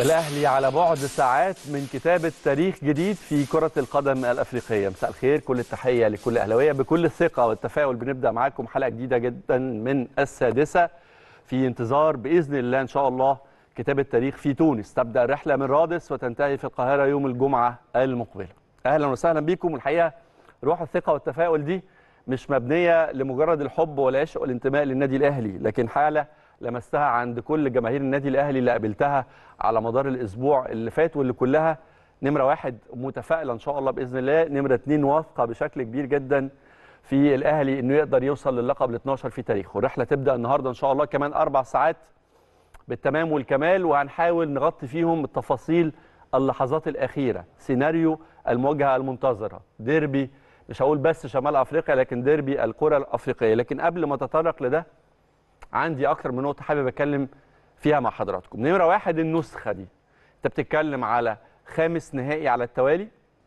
الأهلي على بعد ساعات من كتابة تاريخ جديد في كرة القدم الأفريقية مساء الخير كل التحية لكل أهلاوية بكل الثقة والتفاؤل بنبدأ معاكم حلقة جديدة جدا من السادسة في انتظار بإذن الله إن شاء الله كتابة تاريخ في تونس تبدأ الرحلة من رادس وتنتهي في القاهرة يوم الجمعة المقبلة أهلا وسهلا بكم الحقيقة روح الثقة والتفاؤل دي مش مبنية لمجرد الحب والعشق والانتماء للنادي الأهلي لكن حالة لمستها عند كل جماهير النادي الاهلي اللي قابلتها على مدار الاسبوع اللي فات واللي كلها نمره واحد متفائله ان شاء الله باذن الله نمره اثنين واثقه بشكل كبير جدا في الاهلي انه يقدر يوصل للقب ال 12 في تاريخه والرحله تبدا النهارده ان شاء الله كمان اربع ساعات بالتمام والكمال وهنحاول نغطي فيهم التفاصيل اللحظات الاخيره سيناريو المواجهه المنتظره ديربي مش هقول بس شمال افريقيا لكن ديربي الكره الافريقيه لكن قبل ما اتطرق لده عندي اكتر من نقطه حابب اتكلم فيها مع حضراتكم نمره واحد النسخه دي انت بتتكلم على خامس نهائي على التوالي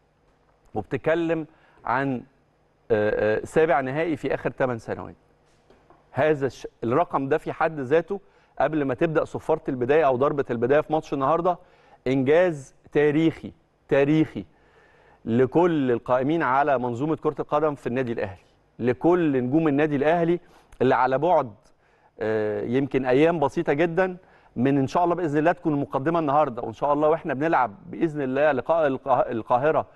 وبتتكلم عن سابع نهائي في اخر 8 سنوات هذا الش... الرقم ده في حد ذاته قبل ما تبدا صفاره البدايه او ضربه البدايه في ماتش النهارده انجاز تاريخي تاريخي لكل القائمين على منظومه كره القدم في النادي الاهلي لكل نجوم النادي الاهلي اللي على بعد يمكن ايام بسيطه جدا من ان شاء الله باذن الله تكون المقدمه النهارده وان شاء الله واحنا بنلعب باذن الله لقاء القاهره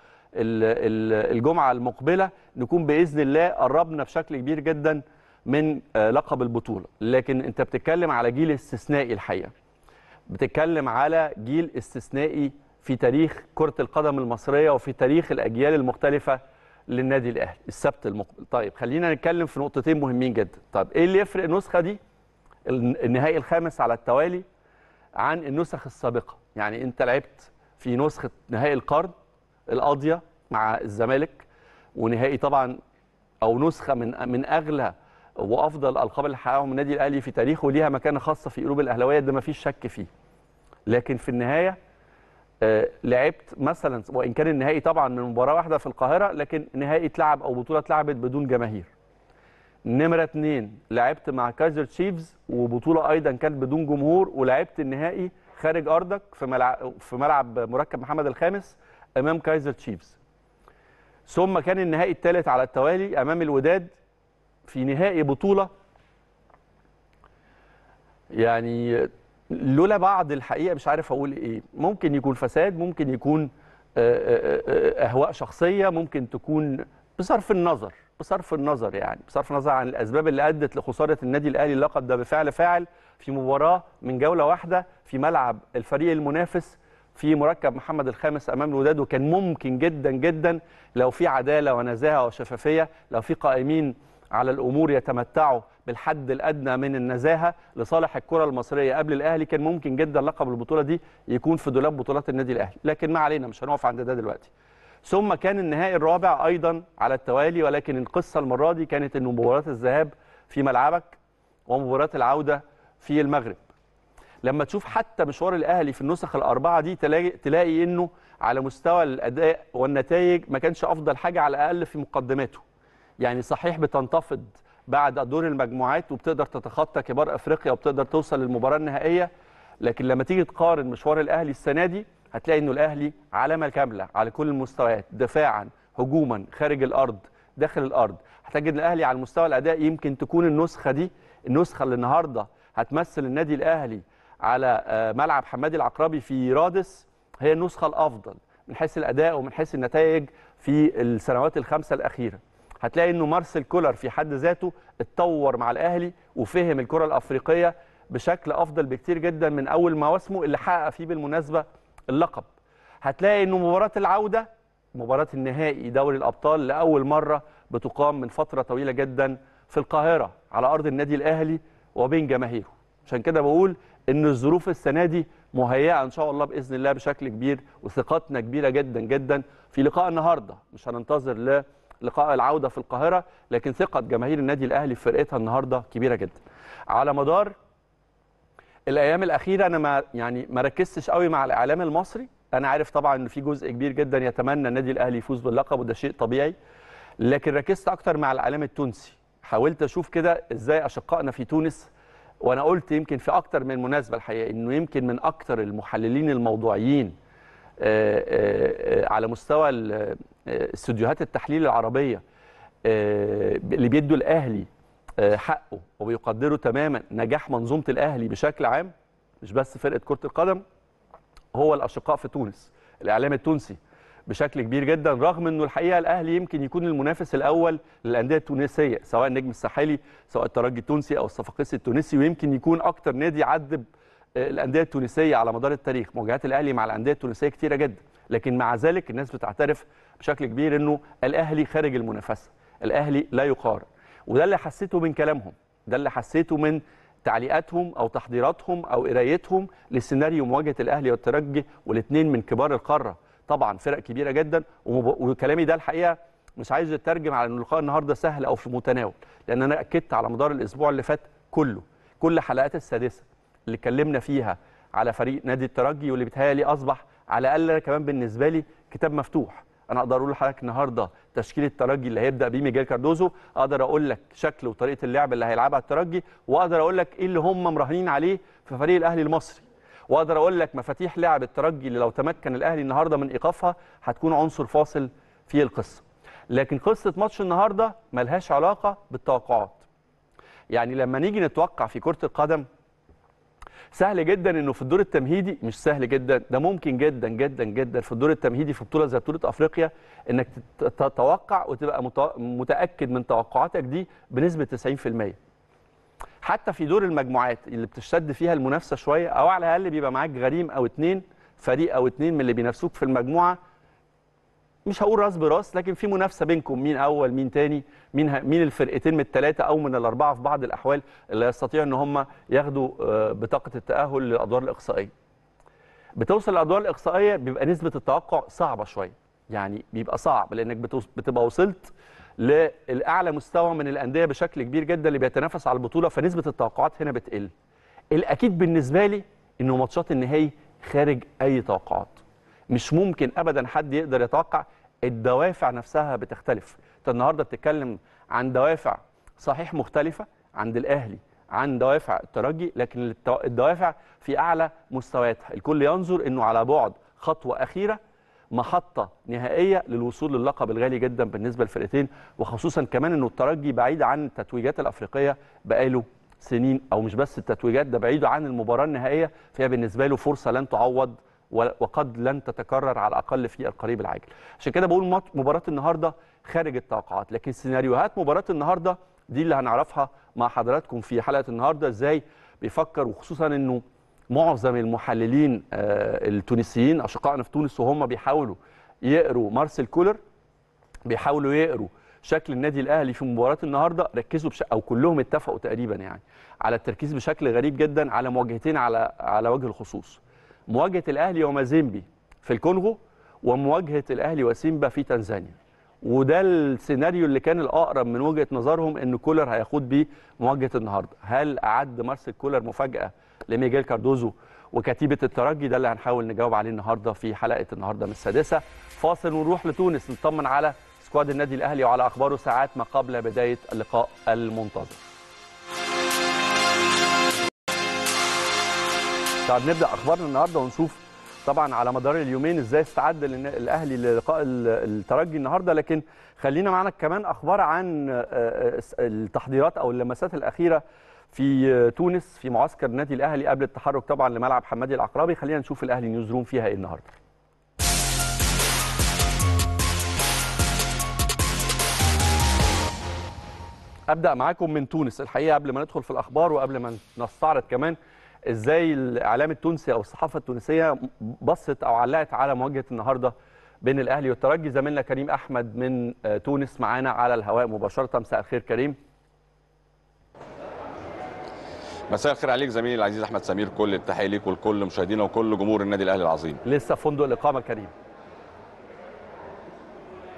الجمعه المقبله نكون باذن الله قربنا بشكل كبير جدا من لقب البطوله لكن انت بتتكلم على جيل استثنائي الحقيقه بتتكلم على جيل استثنائي في تاريخ كره القدم المصريه وفي تاريخ الاجيال المختلفه للنادي الاهلي السبت المقبل طيب خلينا نتكلم في نقطتين مهمين جدا طيب ايه اللي يفرق النسخه دي النهائي الخامس على التوالي عن النسخ السابقه يعني انت لعبت في نسخه نهائي القرن القاضيه مع الزمالك ونهائي طبعا او نسخه من من اغلى وافضل الالقاب اللي حققهم النادي الاهلي في تاريخه وليها مكانه خاصه في قلوب الاهلاويه ده ما فيش شك فيه لكن في النهايه آه لعبت مثلا وان كان النهائي طبعا من مباراه واحده في القاهره لكن نهائي اتلعب او بطوله اتلعبت بدون جماهير نمره اثنين لعبت مع كايزر تشيفز وبطوله ايضا كانت بدون جمهور ولعبت النهائي خارج ارضك في ملعب في ملعب مركب محمد الخامس امام كايزر تشيفز ثم كان النهائي الثالث على التوالي امام الوداد في نهائي بطوله يعني لولا بعض الحقيقه مش عارف اقول ايه ممكن يكون فساد ممكن يكون اهواء شخصيه ممكن تكون بصرف النظر بصرف النظر يعني بصرف النظر عن الاسباب اللي ادت لخساره النادي الاهلي اللقب ده بفعل فاعل في مباراه من جوله واحده في ملعب الفريق المنافس في مركب محمد الخامس امام الوداد وكان ممكن جدا جدا لو في عداله ونزاهه وشفافيه لو في قائمين على الامور يتمتعوا بالحد الادنى من النزاهه لصالح الكره المصريه قبل الاهلي كان ممكن جدا لقب البطوله دي يكون في دولاب بطولات النادي الاهلي لكن ما علينا مش هنقف عند ده دلوقتي ثم كان النهائي الرابع ايضا على التوالي ولكن القصه المره دي كانت انه مباراه الذهاب في ملعبك ومباراه العوده في المغرب لما تشوف حتى مشوار الاهلي في النسخ الاربعه دي تلاقي, تلاقي انه على مستوى الاداء والنتائج ما كانش افضل حاجه على الاقل في مقدماته يعني صحيح بتنتفض بعد دور المجموعات وبتقدر تتخطى كبار افريقيا وبتقدر توصل للمباراه النهائيه لكن لما تيجي تقارن مشوار الاهلي السنه دي هتلاقي انه الاهلي علامه كامله على كل المستويات دفاعا هجوما خارج الارض داخل الارض هتجد الاهلي على مستوى الاداء يمكن تكون النسخه دي النسخه اللي النهارده هتمثل النادي الاهلي على ملعب حمادي العقربي في رادس هي النسخه الافضل من حيث الاداء ومن حيث النتائج في السنوات الخمسه الاخيره هتلاقي انه مارسيل كولر في حد ذاته اتطور مع الاهلي وفهم الكره الافريقيه بشكل افضل بكتير جدا من اول مواسمه اللي حقق فيه بالمناسبه اللقب هتلاقي انه مباراه العوده مباراه النهائي دوري الابطال لاول مره بتقام من فتره طويله جدا في القاهره على ارض النادي الاهلي وبين جماهيره عشان كده بقول ان الظروف السنه دي مهيئه ان شاء الله باذن الله بشكل كبير وثقتنا كبيره جدا جدا في لقاء النهارده مش هننتظر ل لقاء العوده في القاهره لكن ثقه جماهير النادي الاهلي في فرقتها النهارده كبيره جدا على مدار الايام الاخيره انا ما يعني ما ركزتش قوي مع الاعلام المصري انا عارف طبعا ان في جزء كبير جدا يتمنى النادي الاهلي يفوز باللقب وده شيء طبيعي لكن ركزت اكتر مع الاعلام التونسي حاولت اشوف كده ازاي اشقائنا في تونس وانا قلت يمكن في اكتر من مناسبه الحقيقه انه يمكن من اكتر المحللين الموضوعيين آه، آه، آه، على مستوى ال- آه، استوديوهات التحليل العربيه آه، اللي بيدوا الاهلي آه، حقه وبيقدروا تماما نجاح منظومه الاهلي بشكل عام مش بس فرقه كره القدم هو الاشقاء في تونس الاعلام التونسي بشكل كبير جدا رغم انه الحقيقه الاهلي يمكن يكون المنافس الاول للانديه التونسيه سواء النجم الساحلي سواء الترجي التونسي او الصفاقسي التونسي ويمكن يكون اكتر نادي عذب آه، الانديه التونسيه على مدار التاريخ مواجهات الاهلي مع الانديه التونسيه كتيره جدا لكن مع ذلك الناس بتعترف بشكل كبير انه الاهلي خارج المنافسه الاهلي لا يقارن وده اللي حسيته من كلامهم ده اللي حسيته من تعليقاتهم او تحضيراتهم او قرايتهم لسيناريو مواجهه الاهلي والترجي والاثنين من كبار القاره طبعا فرق كبيره جدا ومب- وكلامي ده الحقيقه مش عايز يترجم على ان لقاء النهارده سهل او في متناول لان انا اكدت على مدار الاسبوع اللي فات كله كل حلقات السادسه اللي اتكلمنا فيها على فريق نادي الترجي واللي بيتهيألي اصبح على الاقل أنا كمان بالنسبه لي كتاب مفتوح انا اقدر اقول لحضرتك النهارده تشكيل الترجي اللي هيبدا بيه ميجيل كاردوزو اقدر اقول لك شكل وطريقه اللعب اللي هيلعبها الترجي واقدر اقول لك ايه اللي هم مراهنين عليه في فريق الاهلي المصري واقدر اقول لك مفاتيح لعب الترجي اللي لو تمكن الاهلي النهارده من ايقافها هتكون عنصر فاصل في القصه لكن قصه ماتش النهارده ملهاش علاقه بالتوقعات يعني لما نيجي نتوقع في كره القدم سهل جدا انه في الدور التمهيدي مش سهل جدا ده ممكن جدا جدا جدا في الدور التمهيدي في بطوله زي بطوله افريقيا انك تت- تتوقع وتبقى مت- متاكد من توقعاتك دي بنسبه 90% حتى في دور المجموعات اللي بتشتد فيها المنافسه شويه او على الاقل بيبقى معاك غريم او اتنين فريق او اتنين من اللي بينافسوك في المجموعه مش هقول راس براس لكن في منافسه بينكم مين اول مين تاني مين ه... مين الفرقتين من الثلاثه او من الاربعه في بعض الاحوال اللي يستطيعوا ان هم ياخدوا آه، بطاقه التاهل للادوار الاقصائيه بتوصل للادوار الاقصائيه بيبقى نسبه التوقع صعبه شويه يعني بيبقى صعب لانك بتوص... بتبقى وصلت للاعلى مستوى من الانديه بشكل كبير جدا اللي بيتنافس على البطوله فنسبه التوقعات هنا بتقل الاكيد بالنسبه لي انه ماتشات النهائي خارج اي توقعات مش ممكن ابدا حد يقدر يتوقع الدوافع نفسها بتختلف انت النهارده بتتكلم عن دوافع صحيح مختلفه عند الاهلي عن دوافع الترجي لكن التو- الدوافع في اعلى مستوياتها الكل ينظر انه على بعد خطوه اخيره محطه نهائيه للوصول للقب الغالي جدا بالنسبه للفرقتين وخصوصا كمان انه الترجي بعيد عن التتويجات الافريقيه بقاله سنين او مش بس التتويجات ده بعيد عن المباراه النهائيه فهي بالنسبه له فرصه لن تعوض و- وقد لن تتكرر على الاقل في القريب العاجل عشان كده بقول مات- مباراه النهارده خارج التوقعات لكن سيناريوهات مباراه النهارده دي اللي هنعرفها مع حضراتكم في حلقه النهارده ازاي بيفكر وخصوصا انه معظم المحللين آه، التونسيين اشقائنا في تونس وهم بيحاولوا يقروا مارسيل كولر بيحاولوا يقروا شكل النادي الاهلي في مباراه النهارده ركزوا بش... او كلهم اتفقوا تقريبا يعني على التركيز بشكل غريب جدا على مواجهتين على على وجه الخصوص مواجهه الاهلي ومازيمبي في الكونغو ومواجهه الاهلي وسيمبا في تنزانيا وده السيناريو اللي كان الاقرب من وجهه نظرهم ان كولر هيخوض بيه مواجهه النهارده هل اعد مارسيل كولر مفاجاه لميجيل كاردوزو وكتيبه الترجي ده اللي هنحاول نجاوب عليه النهارده في حلقه النهارده من السادسه فاصل ونروح لتونس نطمن على سكواد النادي الاهلي وعلى اخباره ساعات ما قبل بدايه اللقاء المنتظر طب نبدا اخبارنا النهارده ونشوف طبعا على مدار اليومين ازاي استعد الن- الاهلي للقاء ال- الترجي النهارده لكن خلينا معنا كمان اخبار عن آه، آه، التحضيرات او اللمسات الاخيره في آه، تونس في معسكر النادي الاهلي قبل التحرك طبعا لملعب حمادي العقربي خلينا نشوف الاهلي نيوز روم فيها ايه النهارده ابدا معاكم من تونس الحقيقه قبل ما ندخل في الاخبار وقبل ما نستعرض كمان ازاي الاعلام التونسي او الصحافه التونسيه بصت او علقت على مواجهه النهارده بين الاهلي والترجي زميلنا كريم احمد من آه، تونس معانا على الهواء مباشره مساء الخير كريم مساء الخير عليك زميلي العزيز احمد سمير كل التحيه ليك ولكل مشاهدينا وكل جمهور النادي الاهلي العظيم لسه في فندق الاقامه كريم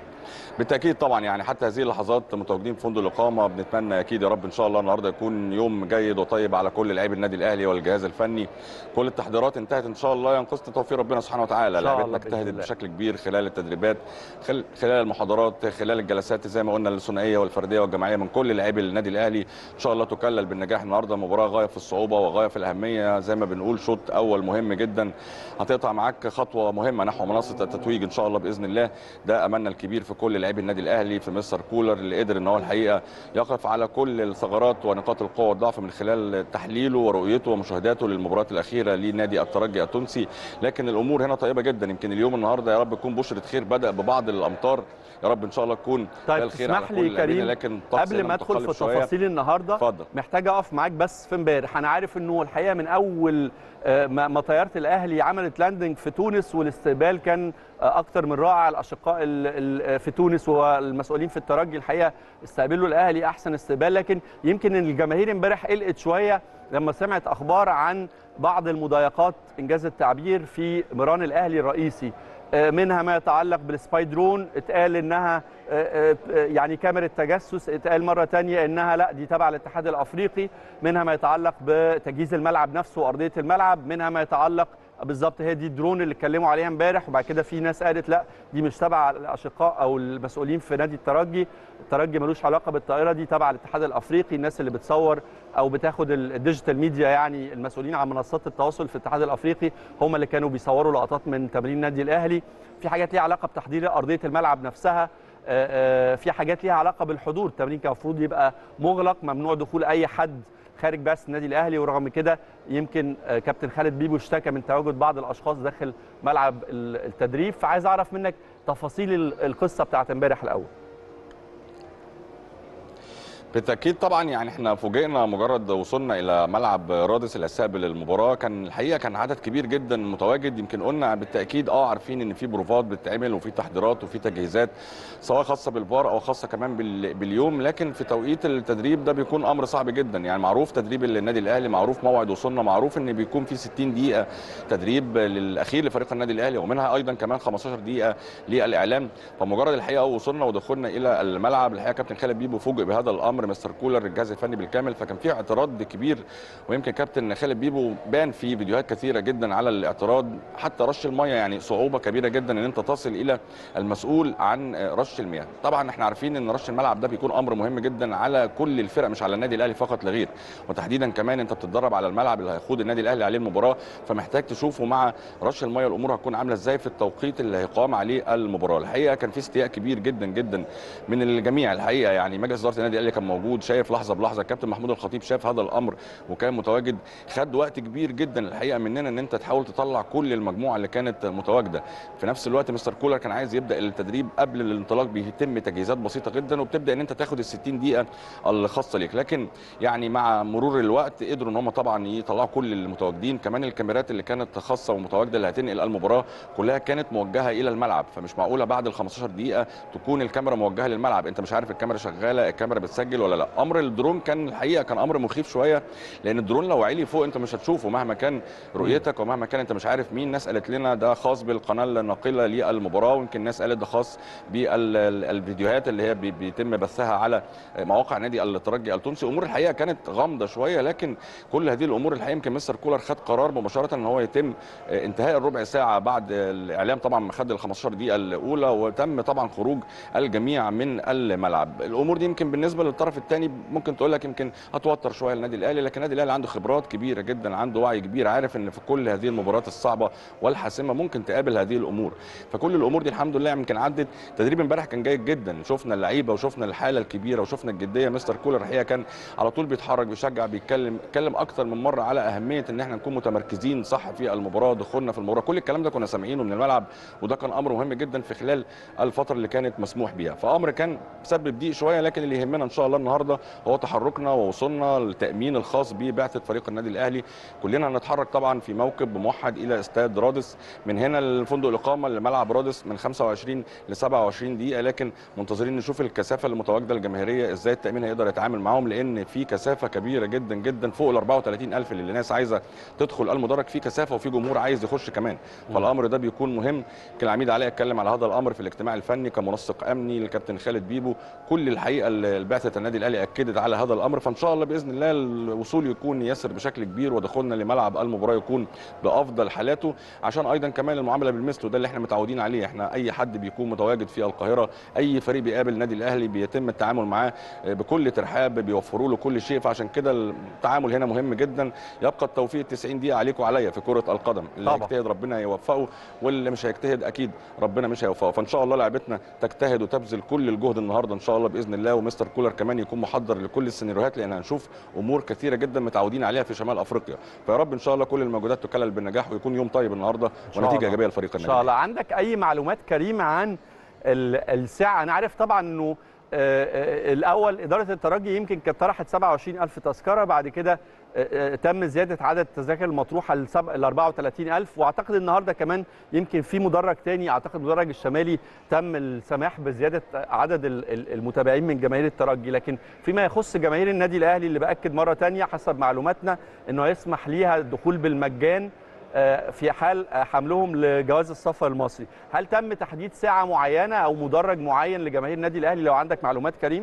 بالتاكيد طبعا يعني حتى هذه اللحظات متواجدين في فندق الاقامه بنتمنى اكيد يا رب ان شاء الله النهارده يكون يوم جيد وطيب على كل لاعبي النادي الاهلي والجهاز الفني كل التحضيرات انتهت ان شاء الله ينقصنا توفيق ربنا سبحانه وتعالى إن شاء الله لعبتنا بإذن اجتهدت الله. بشكل كبير خلال التدريبات خل- خلال المحاضرات خلال الجلسات زي ما قلنا الثنائيه والفرديه والجماعيه من كل لاعبي النادي الاهلي ان شاء الله تكلل بالنجاح النهارده مباراه غايه في الصعوبه وغايه في الاهميه زي ما بنقول شوط اول مهم جدا هتقطع معاك خطوه مهمه نحو منصه التتويج ان شاء الله باذن الله ده املنا الكبير في كل لاعبي النادي الاهلي في مستر كولر اللي قدر ان هو الحقيقه يقف على كل الثغرات ونقاط القوه والضعف من خلال تحليله ورؤيته ومشاهداته للمباريات الاخيره لنادي الترجي التونسي لكن الامور هنا طيبه جدا يمكن اليوم النهارده يا رب تكون بشره خير بدا ببعض الامطار يا رب ان شاء الله تكون طيب الخير على تسمح كل لي لاعبينا، كريم لكن الطقس قبل هنا ما ادخل متقلب في شوية. تفاصيل النهارده اتفضل محتاج اقف معاك بس في امبارح انا عارف انه الحقيقه من اول آه، ما ما طياره الاهلي عملت لاندنج في تونس والاستقبال كان آه، اكتر من رائع الاشقاء ال- ال- في تونس والمسؤولين في الترجي الحقيقه استقبلوا الاهلي احسن استقبال لكن يمكن الجماهير امبارح قلقت شويه لما سمعت اخبار عن بعض المضايقات انجاز التعبير في مران الاهلي الرئيسي آه، منها ما يتعلق بالسباي درون اتقال انها آه، آه، يعني كاميرا تجسس اتقال مره تانية انها لا دي تبع الاتحاد الافريقي منها ما يتعلق بتجهيز الملعب نفسه وارضيه الملعب منها ما يتعلق بالظبط هي دي الدرون اللي اتكلموا عليها امبارح وبعد كده في ناس قالت لا دي مش تبع الاشقاء او المسؤولين في نادي الترجي الترجي ملوش علاقه بالطائره دي تبع الاتحاد الافريقي الناس اللي بتصور او بتاخد ال- الديجيتال ميديا يعني المسؤولين عن منصات التواصل في الاتحاد الافريقي هم اللي كانوا بيصوروا لقطات من تمرين النادي الاهلي في حاجات ليها علاقه بتحضير ارضيه الملعب نفسها آه، آه، في حاجات ليها علاقه بالحضور التمرين كان المفروض يبقى مغلق ممنوع دخول اي حد خارج بس النادي الاهلي ورغم كده يمكن آه، كابتن خالد بيبو اشتكى من تواجد بعض الاشخاص داخل ملعب ال- التدريب فعايز اعرف منك تفاصيل ال- القصه بتاعت امبارح الاول بالتاكيد طبعا يعني احنا فوجئنا مجرد وصلنا الى ملعب رادس اللي هيستقبل المباراه كان الحقيقه كان عدد كبير جدا متواجد يمكن قلنا بالتاكيد اه عارفين ان في بروفات بتتعمل وفي تحضيرات وفي تجهيزات سواء خاصه بالفار او خاصه كمان بال- باليوم لكن في توقيت التدريب ده بيكون امر صعب جدا يعني معروف تدريب النادي الاهلي معروف موعد وصولنا معروف ان بيكون في 60 دقيقه تدريب للاخير لفريق النادي الاهلي ومنها ايضا كمان 15 دقيقه للاعلام فمجرد الحقيقه وصلنا ودخلنا الى الملعب الحقيقه كابتن خالد بيبو فوجئ بهذا الامر مستر كولر الجهاز الفني بالكامل فكان في اعتراض كبير ويمكن كابتن خالد بيبو بان في فيديوهات كثيره جدا على الاعتراض حتى رش الميه يعني صعوبه كبيره جدا ان انت تصل الى المسؤول عن رش المياه طبعا احنا عارفين ان رش الملعب ده بيكون امر مهم جدا على كل الفرق مش على النادي الاهلي فقط لا غير وتحديدا كمان انت بتتدرب على الملعب اللي هيخوض النادي الاهلي عليه المباراه فمحتاج تشوفه مع رش الميه الامور هتكون عامله ازاي في التوقيت اللي هيقام عليه المباراه الحقيقه كان في استياء كبير جدا جدا من الجميع الحقيقه يعني مجلس اداره النادي الاهلي كان موجود شايف لحظه بلحظه الكابتن محمود الخطيب شاف هذا الامر وكان متواجد خد وقت كبير جدا الحقيقه مننا ان انت تحاول تطلع كل المجموعه اللي كانت متواجده في نفس الوقت مستر كولر كان عايز يبدا التدريب قبل الانطلاق بيتم تجهيزات بسيطه جدا وبتبدا ان انت تاخد ال 60 دقيقه الخاصه ليك لكن يعني مع مرور الوقت قدروا ان هم طبعا يطلعوا كل المتواجدين كمان الكاميرات اللي كانت خاصه ومتواجده اللي هتنقل المباراه كلها كانت موجهه الى الملعب فمش معقوله بعد ال 15 دقيقه تكون الكاميرا موجهه للملعب انت مش عارف الكاميرا شغاله الكاميرا بتسجل ولا لا امر الدرون كان الحقيقه كان امر مخيف شويه لان الدرون لو عالي فوق انت مش هتشوفه مهما كان رؤيتك ومهما كان انت مش عارف مين ناس قالت لنا ده خاص بالقناه الناقله للمباراه ويمكن ناس قالت ده خاص بالفيديوهات اللي هي بي- بيتم بثها على مواقع نادي الترجي التونسي امور الحقيقه كانت غامضه شويه لكن كل هذه الامور الحقيقه يمكن مستر كولر خد قرار مباشره ان هو يتم انتهاء الربع ساعه بعد الاعلام طبعا ما خد ال 15 دقيقه الاولى وتم طبعا خروج الجميع من الملعب الامور دي يمكن بالنسبه للطرف الثاني ممكن تقول لك يمكن هتوتر شويه النادي الاهلي لكن النادي الاهلي عنده خبرات كبيره جدا عنده وعي كبير عارف ان في كل هذه المباريات الصعبه والحاسمه ممكن تقابل هذه الامور فكل الامور دي الحمد لله يمكن عدت تدريب امبارح كان جيد جدا شفنا اللعيبه وشفنا الحاله الكبيره وشفنا الجديه مستر كولر الحقيقه كان على طول بيتحرك بيشجع بيتكلم اتكلم اكتر من مره على اهميه ان احنا نكون متمركزين صح في المباراه دخولنا في المباراه كل الكلام ده كنا سامعينه من الملعب وده كان امر مهم جدا في خلال الفتره اللي كانت مسموح بيها فامر كان سبب ضيق شويه لكن اللي يهمنا ان شاء الله النهارده هو تحركنا ووصولنا للتامين الخاص ببعثه فريق النادي الاهلي كلنا هنتحرك طبعا في موكب موحد الى استاد رادس من هنا لفندق الاقامه لملعب رادس من 25 ل 27 دقيقه لكن منتظرين نشوف الكثافه المتواجده الجماهيريه ازاي التامين هيقدر يتعامل معاهم لان في كثافه كبيره جدا جدا فوق ال 34000 اللي الناس عايزه تدخل المدرج في كثافه وفي جمهور عايز يخش كمان فالامر ده بيكون مهم يمكن العميد علاء اتكلم على هذا الامر في الاجتماع الفني كمنسق امني الكابتن خالد بيبو كل الحقيقه البعثه النادي الاهلي اكدت على هذا الامر فان شاء الله باذن الله الوصول يكون يسر بشكل كبير ودخولنا لملعب المباراه يكون بافضل حالاته عشان ايضا كمان المعامله بالمثل وده اللي احنا متعودين عليه احنا اي حد بيكون متواجد في القاهره اي فريق بيقابل النادي الاهلي بيتم التعامل معاه بكل ترحاب بيوفروا له كل شيء فعشان كده التعامل هنا مهم جدا يبقى التوفيق 90 دقيقه عليكم وعليا في كره القدم اللي طبعا. هيجتهد ربنا يوفقه واللي مش هيجتهد اكيد ربنا مش هيوفقه فان شاء الله لعبتنا تجتهد وتبذل كل الجهد النهارده ان شاء الله باذن الله ومستر كولر كمان يكون محضر لكل السيناريوهات لان هنشوف امور كثيره جدا متعودين عليها في شمال افريقيا فيا رب ان شاء الله كل المجهودات تكلل بالنجاح ويكون يوم طيب النهارده شاء ونتيجه الله. ايجابيه لفريق ان النادي شاء الله عندك اي معلومات كريمه عن ال- الساعه انا عارف طبعا انه آه، آه، الاول اداره الترجي يمكن كانت طرحت 27000 تذكره بعد كده آه، آه، تم زياده عدد التذاكر المطروحه ل 34000 واعتقد النهارده كمان يمكن في مدرج تاني اعتقد المدرج الشمالي تم السماح بزياده عدد ال- ال- المتابعين من جماهير الترجي لكن فيما يخص جماهير النادي الاهلي اللي باكد مره تانية حسب معلوماتنا انه يسمح ليها الدخول بالمجان آه، في حال آه، حملهم لجواز السفر المصري هل تم تحديد ساعة معينة أو مدرج معين لجماهير النادي الأهلي لو عندك معلومات كريم؟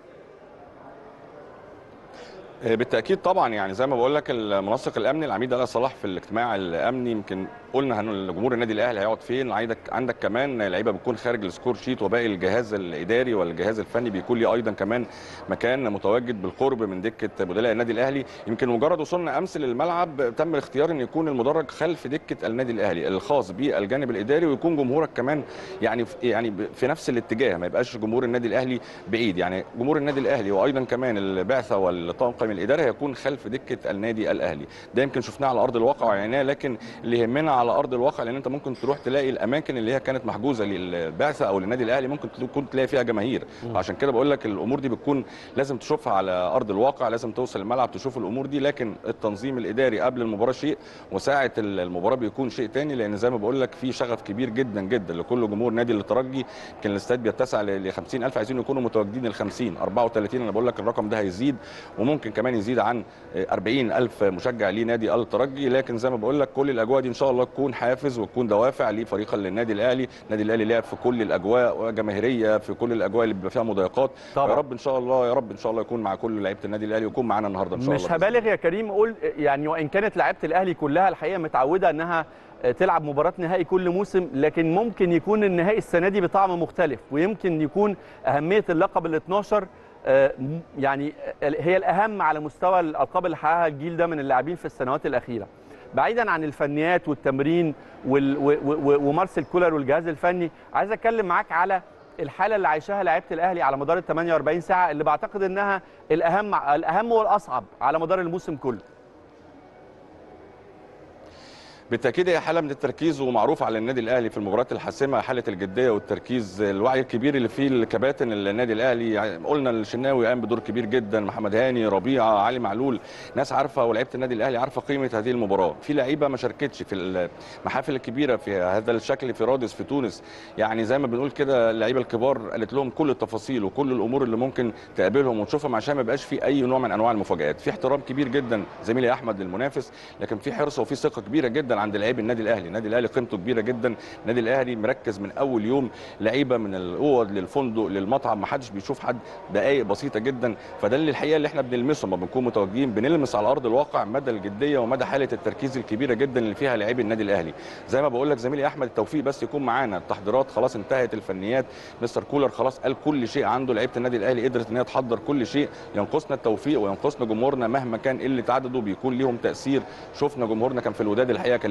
بالتاكيد طبعا يعني زي ما بقول لك المنسق الامني العميد علاء صلاح في الاجتماع الامني يمكن قلنا ان جمهور النادي الاهلي هيقعد فين عندك عندك كمان لعيبه بتكون خارج السكور شيت وباقي الجهاز الاداري والجهاز الفني بيكون ليه ايضا كمان مكان متواجد بالقرب من دكه بدلاء النادي الاهلي يمكن مجرد وصولنا امس للملعب تم الاختيار ان يكون المدرج خلف دكه النادي الاهلي الخاص بالجانب الاداري ويكون جمهورك كمان يعني في يعني في نفس الاتجاه ما يبقاش جمهور النادي الاهلي بعيد يعني جمهور النادي الاهلي وايضا كمان البعثه والطاقم الاداري هيكون خلف دكه النادي الاهلي ده يمكن شفناه على ارض الواقع وعيناه لكن اللي يهمنا على ارض الواقع لان انت ممكن تروح تلاقي الاماكن اللي هي كانت محجوزه للبعثه او للنادي الاهلي ممكن تكون تلاقي فيها جماهير عشان كده بقول لك الامور دي بتكون لازم تشوفها على ارض الواقع لازم توصل الملعب تشوف الامور دي لكن التنظيم الاداري قبل المباراه شيء وساعه المباراه بيكون شيء تاني لان زي ما بقول لك في شغف كبير جدا جدا لكل جمهور نادي الترجي كان الاستاد بيتسع ل 50000 عايزين يكونوا متواجدين ال 50 34 انا بقول لك الرقم ده هيزيد وممكن كمان يزيد عن 40000 مشجع لنادي الترجي لكن زي ما بقول لك كل الاجواء دي ان شاء الله تكون حافز وتكون دوافع لفريق النادي الاهلي النادي الاهلي لعب في كل الاجواء وجماهيريه في كل الاجواء اللي بيبقى فيها مضايقات طبعا. يا رب ان شاء الله يا رب ان شاء الله يكون مع كل لعيبه النادي الاهلي ويكون معانا النهارده ان شاء الله مش هبالغ يا كريم اقول يعني وان كانت لعيبه الاهلي كلها الحقيقه متعوده انها تلعب مباراه نهائي كل موسم لكن ممكن يكون النهائي السنه دي بطعم مختلف ويمكن يكون اهميه اللقب ال 12 آه، م- يعني هي الاهم على مستوى الالقاب اللي حققها الجيل ده من اللاعبين في السنوات الاخيره بعيدا عن الفنيات والتمرين وال- و- و- ومارسيل كولر والجهاز الفني عايز اتكلم معاك على الحاله اللي عايشاها لعيبه الاهلي على مدار ال 48 ساعه اللي بعتقد انها الاهم الاهم والاصعب على مدار الموسم كله بالتاكيد هي حاله من التركيز ومعروف على النادي الاهلي في المباريات الحاسمه حاله الجديه والتركيز الوعي الكبير اللي فيه الكباتن النادي الاهلي يعني قلنا الشناوي قام بدور كبير جدا محمد هاني ربيعه علي معلول ناس عارفه ولاعيبه النادي الاهلي عارفه قيمه هذه المباراه في لعيبه ما شاركتش في المحافل الكبيره في هذا الشكل في رادس في تونس يعني زي ما بنقول كده اللعيبه الكبار قالت لهم كل التفاصيل وكل الامور اللي ممكن تقابلهم وتشوفهم عشان ما يبقاش في اي نوع من انواع المفاجات في احترام كبير جدا زميلي احمد للمنافس لكن في حرص وفي ثقه كبيره جدا عند لاعبي النادي الاهلي النادي الاهلي قيمته كبيره جدا النادي الاهلي مركز من اول يوم لعيبه من الاوض للفندق للمطعم ما حدش بيشوف حد دقائق بسيطه جدا فده اللي الحقيقه اللي احنا بنلمسه لما بنكون متواجدين بنلمس على ارض الواقع مدى الجديه ومدى حاله التركيز الكبيره جدا اللي فيها لاعبي النادي الاهلي زي ما بقول لك زميلي احمد التوفيق بس يكون معانا التحضيرات خلاص انتهت الفنيات مستر كولر خلاص قال كل شيء عنده لعيبه النادي الاهلي قدرت ان هي تحضر كل شيء ينقصنا التوفيق وينقصنا جمهورنا مهما كان قله عدده بيكون ليهم تاثير شفنا جمهورنا كان في الوداد الحقيقه كان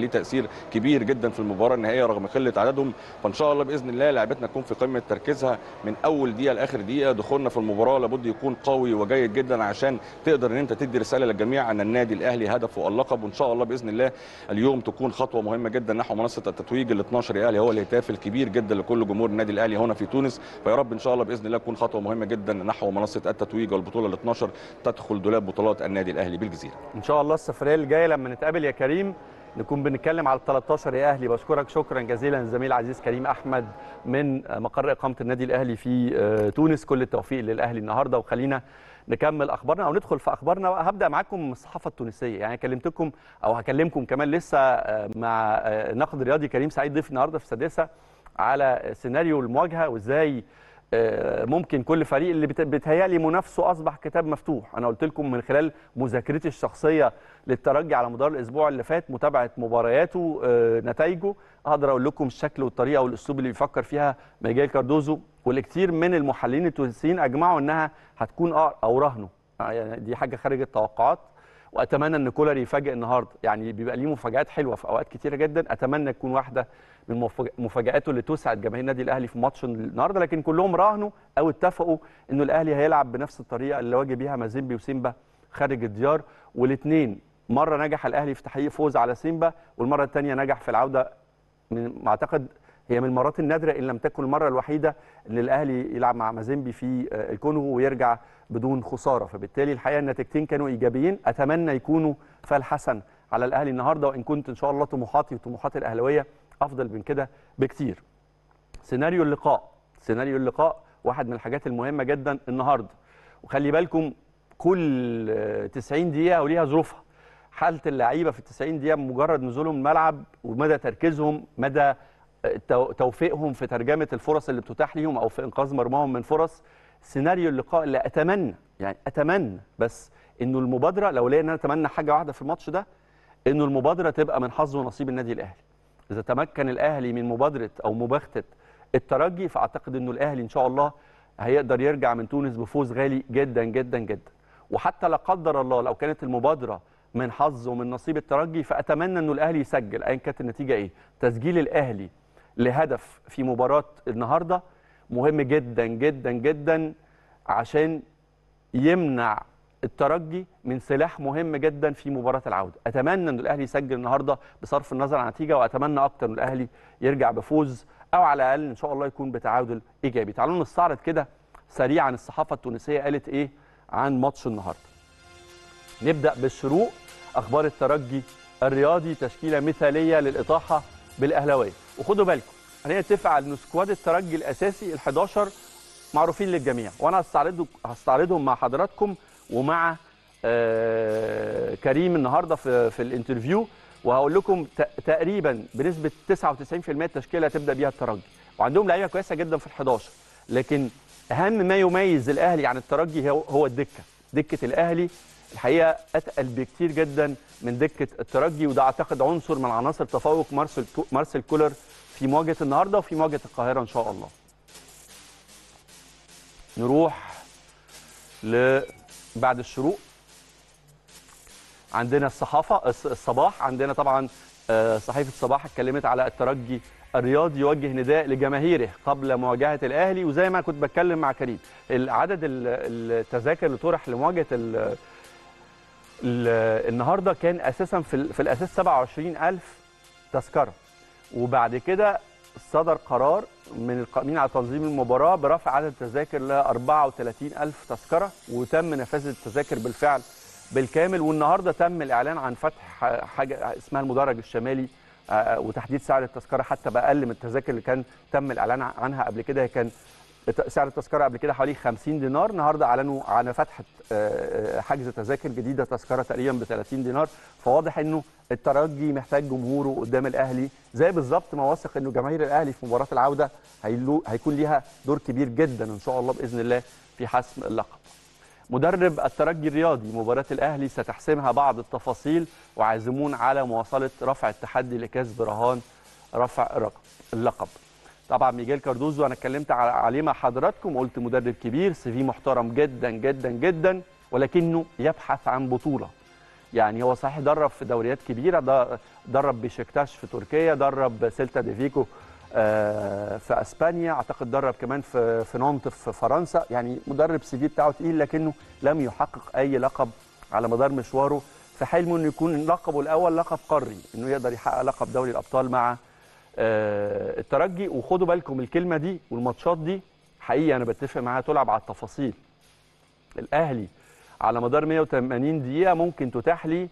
ليه تاثير كبير جدا في المباراه النهائيه رغم قله عددهم فان شاء الله باذن الله لعبتنا تكون في قمه تركيزها من اول دقيقه لاخر دقيقه دخولنا في المباراه لابد يكون قوي وجيد جدا عشان تقدر ان انت تدي رساله للجميع ان النادي الاهلي هدفه اللقب وان شاء الله باذن الله اليوم تكون خطوه مهمه جدا نحو منصه التتويج ال 12 الاهلي هو الهتاف الكبير جدا لكل جمهور النادي الاهلي هنا في تونس فيا رب ان شاء الله باذن الله تكون خطوه مهمه جدا نحو منصه التتويج والبطوله ال 12 تدخل دولاب بطولات النادي الاهلي بالجزيره ان شاء الله السفريه الجايه لما نتقابل يا كريم نكون بنتكلم على ال 13 يا اهلي بشكرك شكرا جزيلا الزميل العزيز كريم احمد من مقر اقامه النادي الاهلي في تونس كل التوفيق للاهلي النهارده وخلينا نكمل اخبارنا او ندخل في اخبارنا هبدا معاكم من الصحافه التونسيه يعني كلمتكم او هكلمكم كمان لسه مع ناقد رياضي كريم سعيد ضيف النهارده في السادسه على سيناريو المواجهه وازاي ممكن كل فريق اللي بيتهيألي منافسه اصبح كتاب مفتوح انا قلت لكم من خلال مذاكرتي الشخصيه للترجي على مدار الاسبوع اللي فات متابعه مبارياته نتائجه اقدر اقول لكم الشكل والطريقه والاسلوب اللي بيفكر فيها ميجيل كاردوزو والكثير من المحللين التونسيين اجمعوا انها هتكون او رهنوا يعني دي حاجه خارج التوقعات واتمنى ان كولر يفاجئ النهارده يعني بيبقى ليه مفاجات حلوه في اوقات كتيره جدا اتمنى تكون واحده من مفاجاته اللي تسعد جماهير النادي الاهلي في ماتش النهارده لكن كلهم راهنوا او اتفقوا انه الاهلي هيلعب بنفس الطريقه اللي واجه بيها مازيمبي وسيمبا خارج الديار والاثنين مره نجح الاهلي في تحقيق فوز على سيمبا والمره الثانيه نجح في العوده من اعتقد هي من المرات النادره ان لم تكن المره الوحيده ان الاهلي يلعب مع مازيمبي في الكونغو ويرجع بدون خساره فبالتالي الحقيقه النتيجتين كانوا ايجابيين اتمنى يكونوا فال حسن على الاهلي النهارده وان كنت ان شاء الله طموحاتي وطموحات الاهلاويه افضل من كده بكتير سيناريو اللقاء سيناريو اللقاء واحد من الحاجات المهمه جدا النهارده وخلي بالكم كل 90 دقيقه وليها ظروفها حاله اللعيبه في ال 90 دقيقه مجرد نزولهم الملعب ومدى تركيزهم مدى توفيقهم في ترجمه الفرص اللي بتتاح ليهم او في انقاذ مرماهم من فرص سيناريو اللقاء اللي اتمنى يعني اتمنى بس انه المبادره لو لقينا ان انا اتمنى حاجه واحده في الماتش ده انه المبادره تبقى من حظ ونصيب النادي الاهلي اذا تمكن الاهلي من مبادره او مباغته الترجي فاعتقد انه الاهلي ان شاء الله هيقدر يرجع من تونس بفوز غالي جدا جدا جدا وحتى لا قدر الله لو كانت المبادره من حظ ومن نصيب الترجي فاتمنى انه الاهلي يسجل ايا كانت النتيجه ايه تسجيل الاهلي لهدف في مباراه النهارده مهم جدا جدا جدا عشان يمنع الترجي من سلاح مهم جدا في مباراه العوده اتمنى ان الاهلي يسجل النهارده بصرف النظر عن النتيجه واتمنى اكتر ان الاهلي يرجع بفوز او على الاقل ان شاء الله يكون بتعادل ايجابي تعالوا نستعرض كده سريعا الصحافه التونسيه قالت ايه عن ماتش النهارده نبدا بالشروق اخبار الترجي الرياضي تشكيله مثاليه للاطاحه بالاهلاويه وخدوا بالكم خلينا نتفق على ان سكواد الترجي الاساسي ال11 معروفين للجميع وانا هستعرضه هستعرضهم مع حضراتكم ومع آه كريم النهارده في في الانترفيو وهقول لكم تقريبا بنسبه 99% التشكيله هتبدا بيها الترجي وعندهم لعيبه كويسه جدا في ال11 لكن اهم ما يميز الاهلي عن الترجي هو هو الدكه دكه الاهلي الحقيقه اتقل بكتير جدا من دكه الترجي وده اعتقد عنصر من عناصر تفوق مارسيل مارسيل كولر في مواجهه النهارده وفي مواجهه القاهره ان شاء الله نروح ل بعد الشروق عندنا الصحافه الصباح عندنا طبعا صحيفه الصباح اتكلمت على الترجي الرياضي يوجه نداء لجماهيره قبل مواجهه الاهلي وزي ما كنت بتكلم مع كريم عدد التذاكر اللي طرح لمواجهه ال ال النهارده كان اساسا في, في الاساس 27000 تذكره وبعد كده صدر قرار من القائمين على تنظيم المباراه برفع عدد التذاكر ل 34000 تذكره وتم نفاذ التذاكر بالفعل بالكامل والنهارده تم الاعلان عن فتح حاجه اسمها المدرج الشمالي وتحديد سعر التذكره حتى باقل من التذاكر اللي كان تم الاعلان عنها قبل كده كان سعر التذكره قبل كده حوالي 50 دينار النهارده اعلنوا عن فتحه حجز تذاكر جديده تذكره تقريبا ب 30 دينار فواضح انه الترجي محتاج جمهوره قدام الاهلي زي بالظبط ما واثق انه جماهير الاهلي في مباراه العوده هيكون ليها دور كبير جدا ان شاء الله باذن الله في حسم اللقب. مدرب الترجي الرياضي مباراه الاهلي ستحسمها بعض التفاصيل وعازمون على مواصله رفع التحدي لكسب رهان رفع اللقب. طبعا ميجيل كاردوزو انا اتكلمت عليه مع حضراتكم قلت مدرب كبير سي في محترم جدا جدا جدا ولكنه يبحث عن بطوله يعني هو صحيح درب في دوريات كبيره ده- درب بشكتاش في تركيا درب سيلتا دي فيكو آه، في اسبانيا اعتقد درب كمان في في نونت في فرنسا يعني مدرب سي في بتاعه تقيل لكنه لم يحقق اي لقب على مدار مشواره في حلمه انه يكون لقبه الاول لقب قاري انه يقدر يحقق لقب دوري الابطال مع آه، الترجي وخدوا بالكم الكلمه دي والماتشات دي حقيقه انا بتفق معاها تلعب على التفاصيل الاهلي على مدار 180 دقيقه ممكن تتاح لي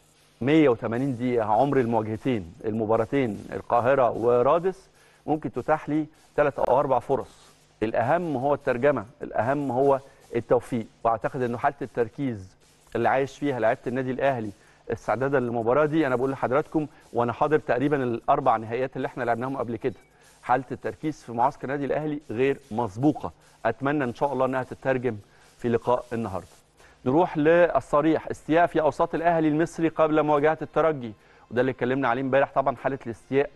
180 دقيقه عمر المواجهتين المباراتين القاهره ورادس ممكن تتاح لي ثلاث او اربع فرص الاهم هو الترجمه الاهم هو التوفيق واعتقد انه حاله التركيز اللي عايش فيها لعيبه النادي الاهلي استعدادا للمباراه دي انا بقول لحضراتكم وانا حاضر تقريبا الاربع نهائيات اللي احنا لعبناهم قبل كده حاله التركيز في معسكر النادي الاهلي غير مسبوقه اتمنى ان شاء الله انها تترجم في لقاء النهارده نروح للصريح استياء في اوساط الاهلي المصري قبل مواجهه الترجي وده اللي اتكلمنا عليه امبارح طبعا حاله الاستياء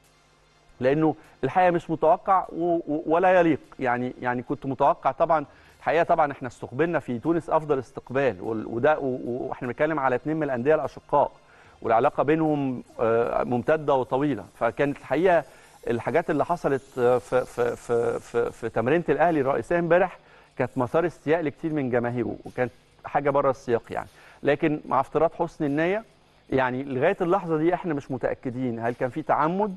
لانه الحقيقه مش متوقع و- و- ولا يليق يعني يعني كنت متوقع طبعا الحقيقه طبعا احنا استقبلنا في تونس افضل استقبال وال- وده و- و- واحنا بنتكلم على اثنين من الانديه الاشقاء والعلاقه بينهم آه، ممتده وطويله فكانت الحقيقه الحاجات اللي حصلت آه، في في في في, في تمرينه الاهلي الرئيسيه امبارح كانت مسار استياء لكتير من جماهيره وكانت حاجه بره السياق يعني لكن مع افتراض حسن النيه يعني لغايه اللحظه دي احنا مش متاكدين هل كان في تعمد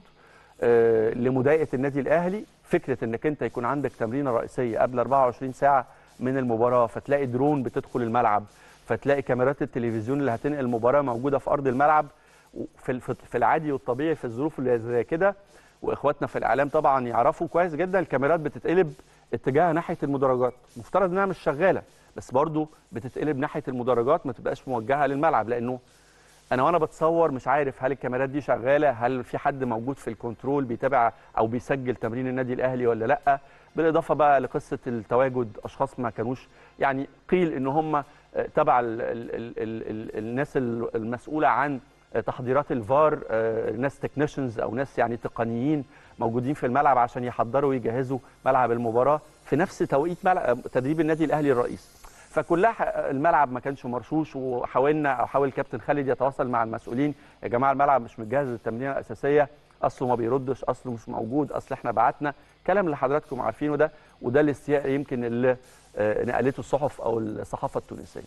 آه، لمضايقه النادي الاهلي فكره انك انت يكون عندك تمرينه رئيسيه قبل 24 ساعه من المباراه فتلاقي درون بتدخل الملعب فتلاقي كاميرات التلفزيون اللي هتنقل المباراه موجوده في ارض الملعب في في- في العادي والطبيعي في الظروف اللي زي كده واخواتنا في الاعلام طبعا يعرفوا كويس جدا الكاميرات بتتقلب اتجاهها ناحيه المدرجات مفترض انها مش شغاله بس برضو بتتقلب ناحيه المدرجات ما تبقاش موجهه للملعب لانه انا وانا بتصور مش عارف هل الكاميرات دي شغاله هل في حد موجود في الكنترول بيتابع او بيسجل تمرين النادي الاهلي ولا لا بالاضافه بقى لقصه التواجد اشخاص ما كانوش يعني قيل ان هم آه، تبع ال ال ال ال ال الناس ال- المسؤوله عن آه، تحضيرات الفار آه، ناس تكنيشنز او ناس يعني تقنيين موجودين في الملعب عشان يحضروا ويجهزوا ملعب المباراه في نفس توقيت ملعب تدريب النادي الاهلي الرئيسي فكلها ح- الملعب ما كانش مرشوش وحاولنا او حاول كابتن خالد يتواصل مع المسؤولين يا جماعه الملعب مش متجهز للتمرينه الاساسيه اصله ما بيردش اصله مش موجود اصل احنا بعتنا كلام اللي حضراتكم عارفينه ده وده الاستياء يمكن اللي آه، نقلته الصحف او الصحافه التونسيه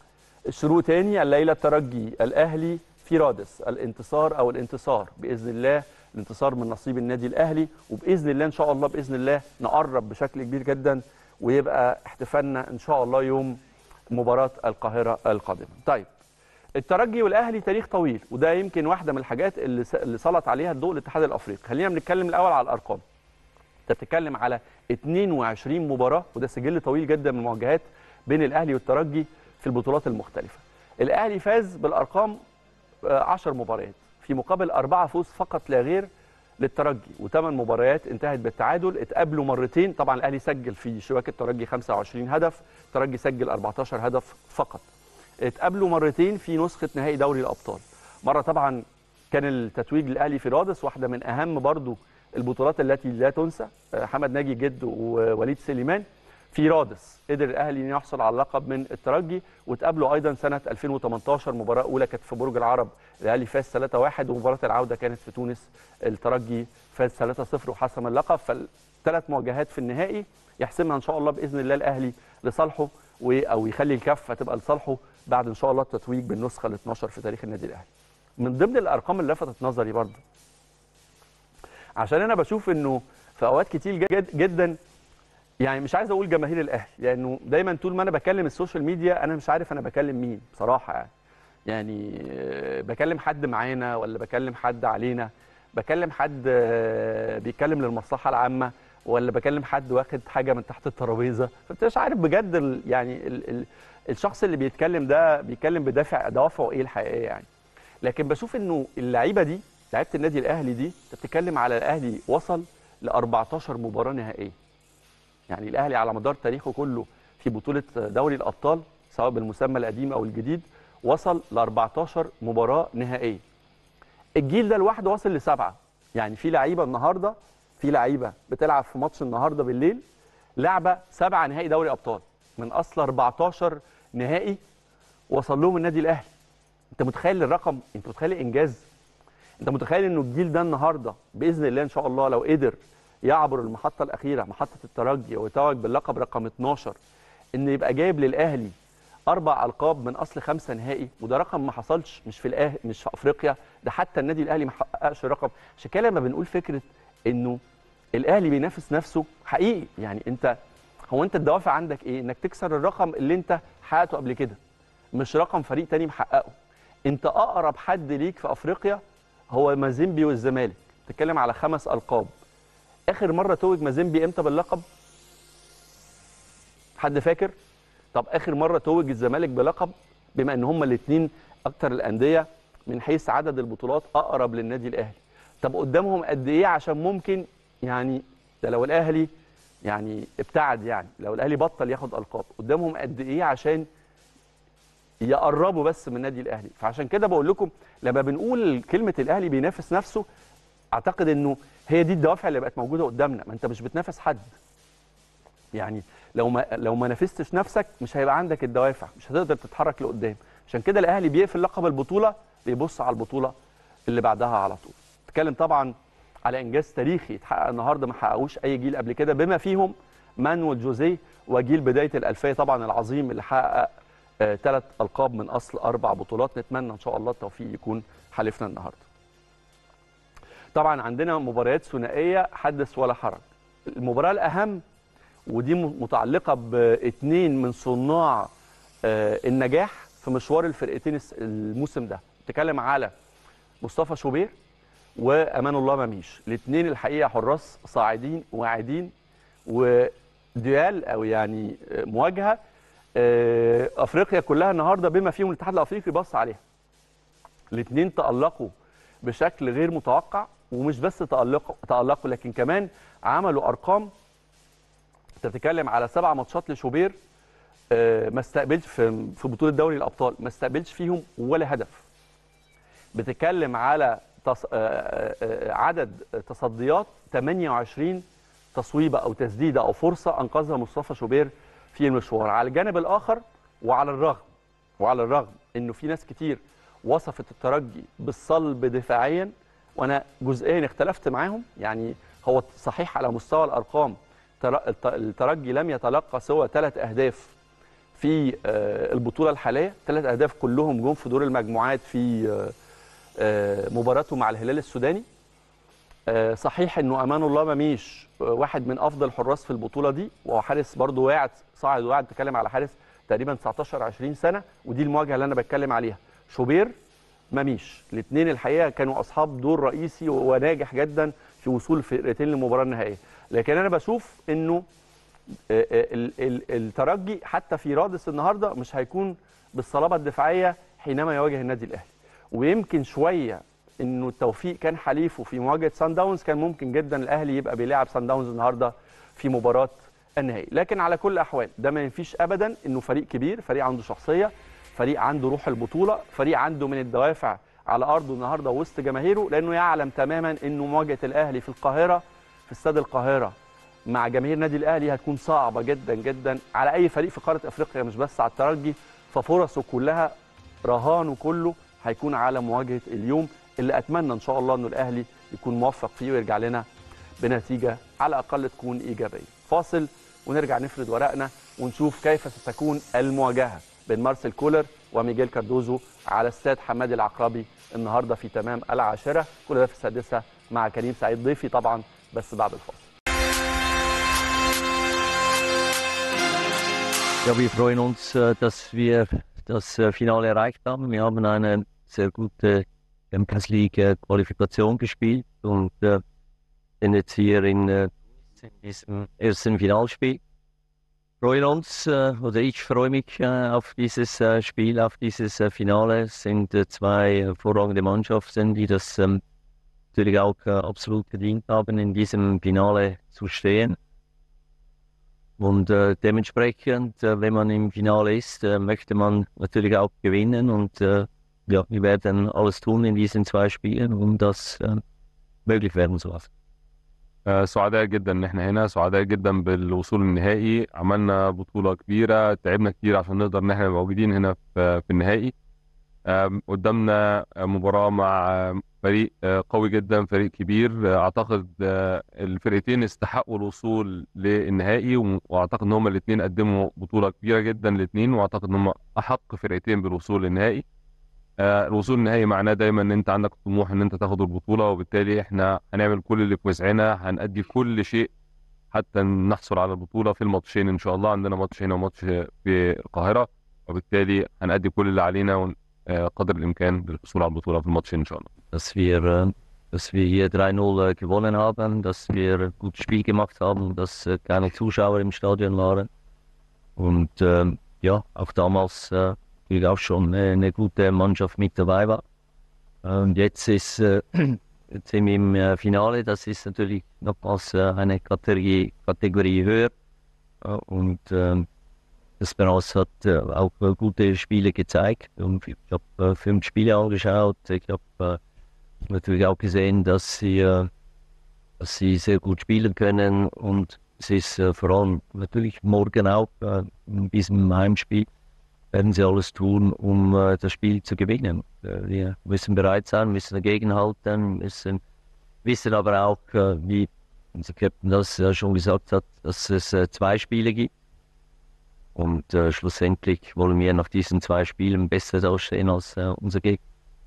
الشروق تاني الليله الترجي الاهلي في رادس الانتصار او الانتصار باذن الله الانتصار من نصيب النادي الاهلي وباذن الله ان شاء الله باذن الله نقرب بشكل كبير جدا ويبقى احتفالنا ان شاء الله يوم مباراه القاهره القادمه. طيب الترجي والاهلي تاريخ طويل وده يمكن واحده من الحاجات اللي س- اللي سلط عليها الضوء الاتحاد الافريقي. خلينا بنتكلم الاول على الارقام. انت بتتكلم على 22 مباراه وده سجل طويل جدا من المواجهات بين الاهلي والترجي في البطولات المختلفه. الاهلي فاز بالارقام 10 مباريات في مقابل أربعة فوز فقط لا غير للترجي وثمان مباريات انتهت بالتعادل اتقابلوا مرتين طبعا الاهلي سجل في شباك الترجي 25 هدف الترجي سجل 14 هدف فقط اتقابلوا مرتين في نسخه نهائي دوري الابطال مره طبعا كان التتويج للاهلي في رادس واحده من اهم برضو البطولات التي لا تنسى آه، حمد ناجي جد ووليد سليمان في رادس قدر الاهلي انه يحصل على اللقب من الترجي وتقابلوا ايضا سنه 2018 مباراه اولى كانت في برج العرب الاهلي فاز 3-1 ومباراه العوده كانت في تونس الترجي فاز 3-0 وحسم اللقب فالثلاث مواجهات في النهائي يحسمها ان شاء الله باذن الله الاهلي لصالحه و- او يخلي الكفه تبقى لصالحه بعد ان شاء الله التتويج بالنسخه ال 12 في تاريخ النادي الاهلي. من ضمن الارقام اللي لفتت نظري برضه عشان انا بشوف انه في اوقات كتير جد جدا يعني مش عايز اقول جماهير الاهلي لانه دايما طول ما انا بكلم السوشيال ميديا انا مش عارف انا بكلم مين بصراحه يعني يعني آه، بكلم حد معانا ولا بكلم حد علينا بكلم حد آه، بيتكلم للمصلحه العامه ولا بكلم حد واخد حاجه من تحت الترابيزه فانت مش عارف بجد ال يعني ال ال الشخص اللي بيتكلم ده بيتكلم بدافع دوافعه ايه الحقيقيه يعني لكن بشوف انه اللعيبه دي لعيبه النادي الاهلي دي انت بتتكلم على الاهلي وصل ل 14 مباراه نهائيه يعني الاهلي على مدار تاريخه كله في بطوله دوري الابطال سواء بالمسمى القديم او الجديد وصل ل 14 مباراه نهائيه الجيل ده لوحده وصل لسبعه يعني في لعيبه النهارده في لعيبه بتلعب في ماتش النهارده بالليل لعبه سبعه نهائي دوري ابطال من اصل 14 نهائي وصل لهم النادي الاهلي انت متخيل الرقم انت متخيل الانجاز انت متخيل انه الجيل ده النهارده باذن الله ان شاء الله لو قدر يعبر المحطه الاخيره محطه الترجي ويتوج باللقب رقم 12 ان يبقى جايب للاهلي اربع القاب من اصل خمسه نهائي وده رقم ما حصلش مش في الأهلي مش في افريقيا ده حتى النادي الاهلي ما حققش رقم عشان كده لما بنقول فكره انه الاهلي بينافس نفسه حقيقي يعني انت هو انت الدوافع عندك ايه انك تكسر الرقم اللي انت حققته قبل كده مش رقم فريق تاني محققه انت اقرب حد ليك في افريقيا هو مازيمبي والزمالك تتكلم على خمس القاب اخر مره توج مازيمبي امتى باللقب حد فاكر طب اخر مره توج الزمالك بلقب بما ان هما الاثنين اكتر الانديه من حيث عدد البطولات اقرب للنادي الاهلي طب قدامهم قد ايه عشان ممكن يعني ده لو الاهلي يعني ابتعد يعني لو الاهلي بطل ياخد القاب قدامهم قد ايه عشان يقربوا بس من النادي الاهلي فعشان كده بقول لكم لما بنقول كلمه الاهلي بينافس نفسه اعتقد انه هي دي الدوافع اللي بقت موجوده قدامنا ما انت مش بتنافس حد يعني لو ما لو ما نافستش نفسك مش هيبقى عندك الدوافع مش هتقدر تتحرك لقدام عشان كده الاهلي بيقفل لقب البطوله بيبص على البطوله اللي بعدها على طول اتكلم طبعا على انجاز تاريخي اتحقق النهارده ما حققوش اي جيل قبل كده بما فيهم مانويل جوزيه وجيل بدايه الالفيه طبعا العظيم اللي حقق ثلاث آه القاب من اصل اربع بطولات نتمنى ان شاء الله التوفيق يكون حليفنا النهارده طبعا عندنا مباريات ثنائيه حدث ولا حرج المباراه الاهم ودي متعلقه باثنين من صناع آه النجاح في مشوار الفرقتين الموسم ده بتكلم على مصطفى شوبير وامان الله مميش الاثنين الحقيقه حراس صاعدين واعدين وديال او يعني مواجهه آه افريقيا كلها النهارده بما فيهم الاتحاد الافريقي بص عليها الاثنين تالقوا بشكل غير متوقع ومش بس تالقوا تالقوا لكن كمان عملوا ارقام انت بتتكلم على سبع ماتشات لشوبير آه ما استقبلش في في بطوله دوري الابطال ما استقبلش فيهم ولا هدف بتتكلم على تص... آه آه عدد تصديات 28 تصويبه او تسديده او فرصه انقذها مصطفى شوبير في المشوار على الجانب الاخر وعلى الرغم وعلى الرغم انه في ناس كتير وصفت الترجي بالصلب دفاعيا وانا جزئيا اختلفت معاهم يعني هو صحيح على مستوى الارقام الترجي لم يتلقى سوى ثلاث اهداف في البطوله الحاليه ثلاث اهداف كلهم جم في دور المجموعات في مباراته مع الهلال السوداني صحيح انه امان الله مميش واحد من افضل الحراس في البطوله دي وهو حارس برضه واعد صاعد واعد بتكلم على حارس تقريبا 19 20 سنه ودي المواجهه اللي انا بتكلم عليها شوبير مميش الاثنين الحقيقه كانوا اصحاب دور رئيسي وناجح جدا في وصول الفرقتين للمباراه النهائيه لكن انا بشوف انه الترجي حتى في رادس النهارده مش هيكون بالصلابه الدفاعيه حينما يواجه النادي الاهلي ويمكن شويه انه التوفيق كان حليفه في مواجهه سان داونز كان ممكن جدا الاهلي يبقى بيلاعب سان داونز النهارده في مباراه النهائي لكن على كل الاحوال ده ما ينفيش ابدا انه فريق كبير فريق عنده شخصيه فريق عنده روح البطوله فريق عنده من الدوافع على ارضه النهارده وسط جماهيره لانه يعلم تماما انه مواجهه الاهلي في القاهره في استاد القاهره مع جماهير النادي الاهلي هتكون صعبه جدا جدا على اي فريق في قاره افريقيا مش بس على الترجي ففرصه كلها رهانه كله هيكون على مواجهه اليوم اللي اتمنى ان شاء الله انه الاهلي يكون موفق فيه ويرجع لنا بنتيجه على الاقل تكون ايجابيه. فاصل ونرجع نفرد ورقنا ونشوف كيف ستكون المواجهه بين مارسيل كولر وميجيل كاردوزو على استاد حمادي العقربي النهارده في تمام العاشره كل ده في السادسه مع كريم سعيد ضيفي طبعا بس بعد الفاصل. Ja, wir freuen uns, dass wir das Finale erreicht haben. Wir haben eine sehr gute Champions League Qualifikation gespielt und äh, sind jetzt hier in, äh, in diesem ersten Finalspiel. Freuen uns, äh, oder ich freue mich auf dieses Spiel, auf dieses Finale. Es sind zwei hervorragende Mannschaften, die das ähm, natürlich auch absolut verdient haben, in diesem Finale zu stehen. Und äh, dementsprechend, äh, wenn man im Finale ist, äh, möchte man natürlich auch gewinnen. Und ja, wir werden alles tun in diesen zwei Spielen, um das möglich werden zu lassen. سعداء جدا ان احنا هنا سعداء جدا بالوصول النهائي عملنا بطولة كبيرة تعبنا كتير عشان نقدر ان احنا موجودين هنا في, في النهائي آم، قدامنا مباراة مع آم، فريق آه، قوي جدا فريق كبير آه، اعتقد آه، الفرقتين استحقوا الوصول للنهائي و- واعتقد ان هما الاثنين قدموا بطولة كبيرة جدا الاثنين واعتقد ان هما احق فرقتين بالوصول للنهائي آه، الوصول للنهائي معناه دايما ان انت عندك طموح ان انت تاخد البطولة وبالتالي احنا هنعمل كل اللي في وسعنا هنأدي كل شيء حتى نحصل على البطولة في الماتشين ان شاء الله عندنا ماتش هنا وماتش في القاهرة وبالتالي هنأدي كل اللي علينا ون- آه، قدر الامكان للحصول على البطولة في الماتشين ان شاء الله dass wir, äh, dass wir hier 3-0 äh, gewonnen haben, dass wir ein gutes Spiel gemacht haben, dass äh, keine Zuschauer im Stadion waren. Und ähm, ja, auch damals äh, natürlich auch schon äh, eine gute Mannschaft mit dabei war. Und jetzt ist äh, jetzt sind wir im äh, Finale, das ist natürlich nochmals äh, eine Kategorie, Kategorie höher. Äh, und ähm, Esperance hat äh, auch äh, gute Spiele gezeigt. Und ich habe äh, fünf Spiele angeschaut. Ich habe äh, natürlich auch gesehen, dass sie, äh, dass sie sehr gut spielen können. Und es ist äh, vor allem natürlich morgen auch äh, in diesem Heimspiel werden sie alles tun, um äh, das Spiel zu gewinnen. Äh, wir müssen bereit sein, müssen dagegenhalten, müssen wissen aber auch, äh, wie unser Captain das äh, schon gesagt hat, dass es äh, zwei Spiele gibt. Und äh, schlussendlich wollen wir nach diesen zwei Spielen besser aussehen als äh, unser Gegner.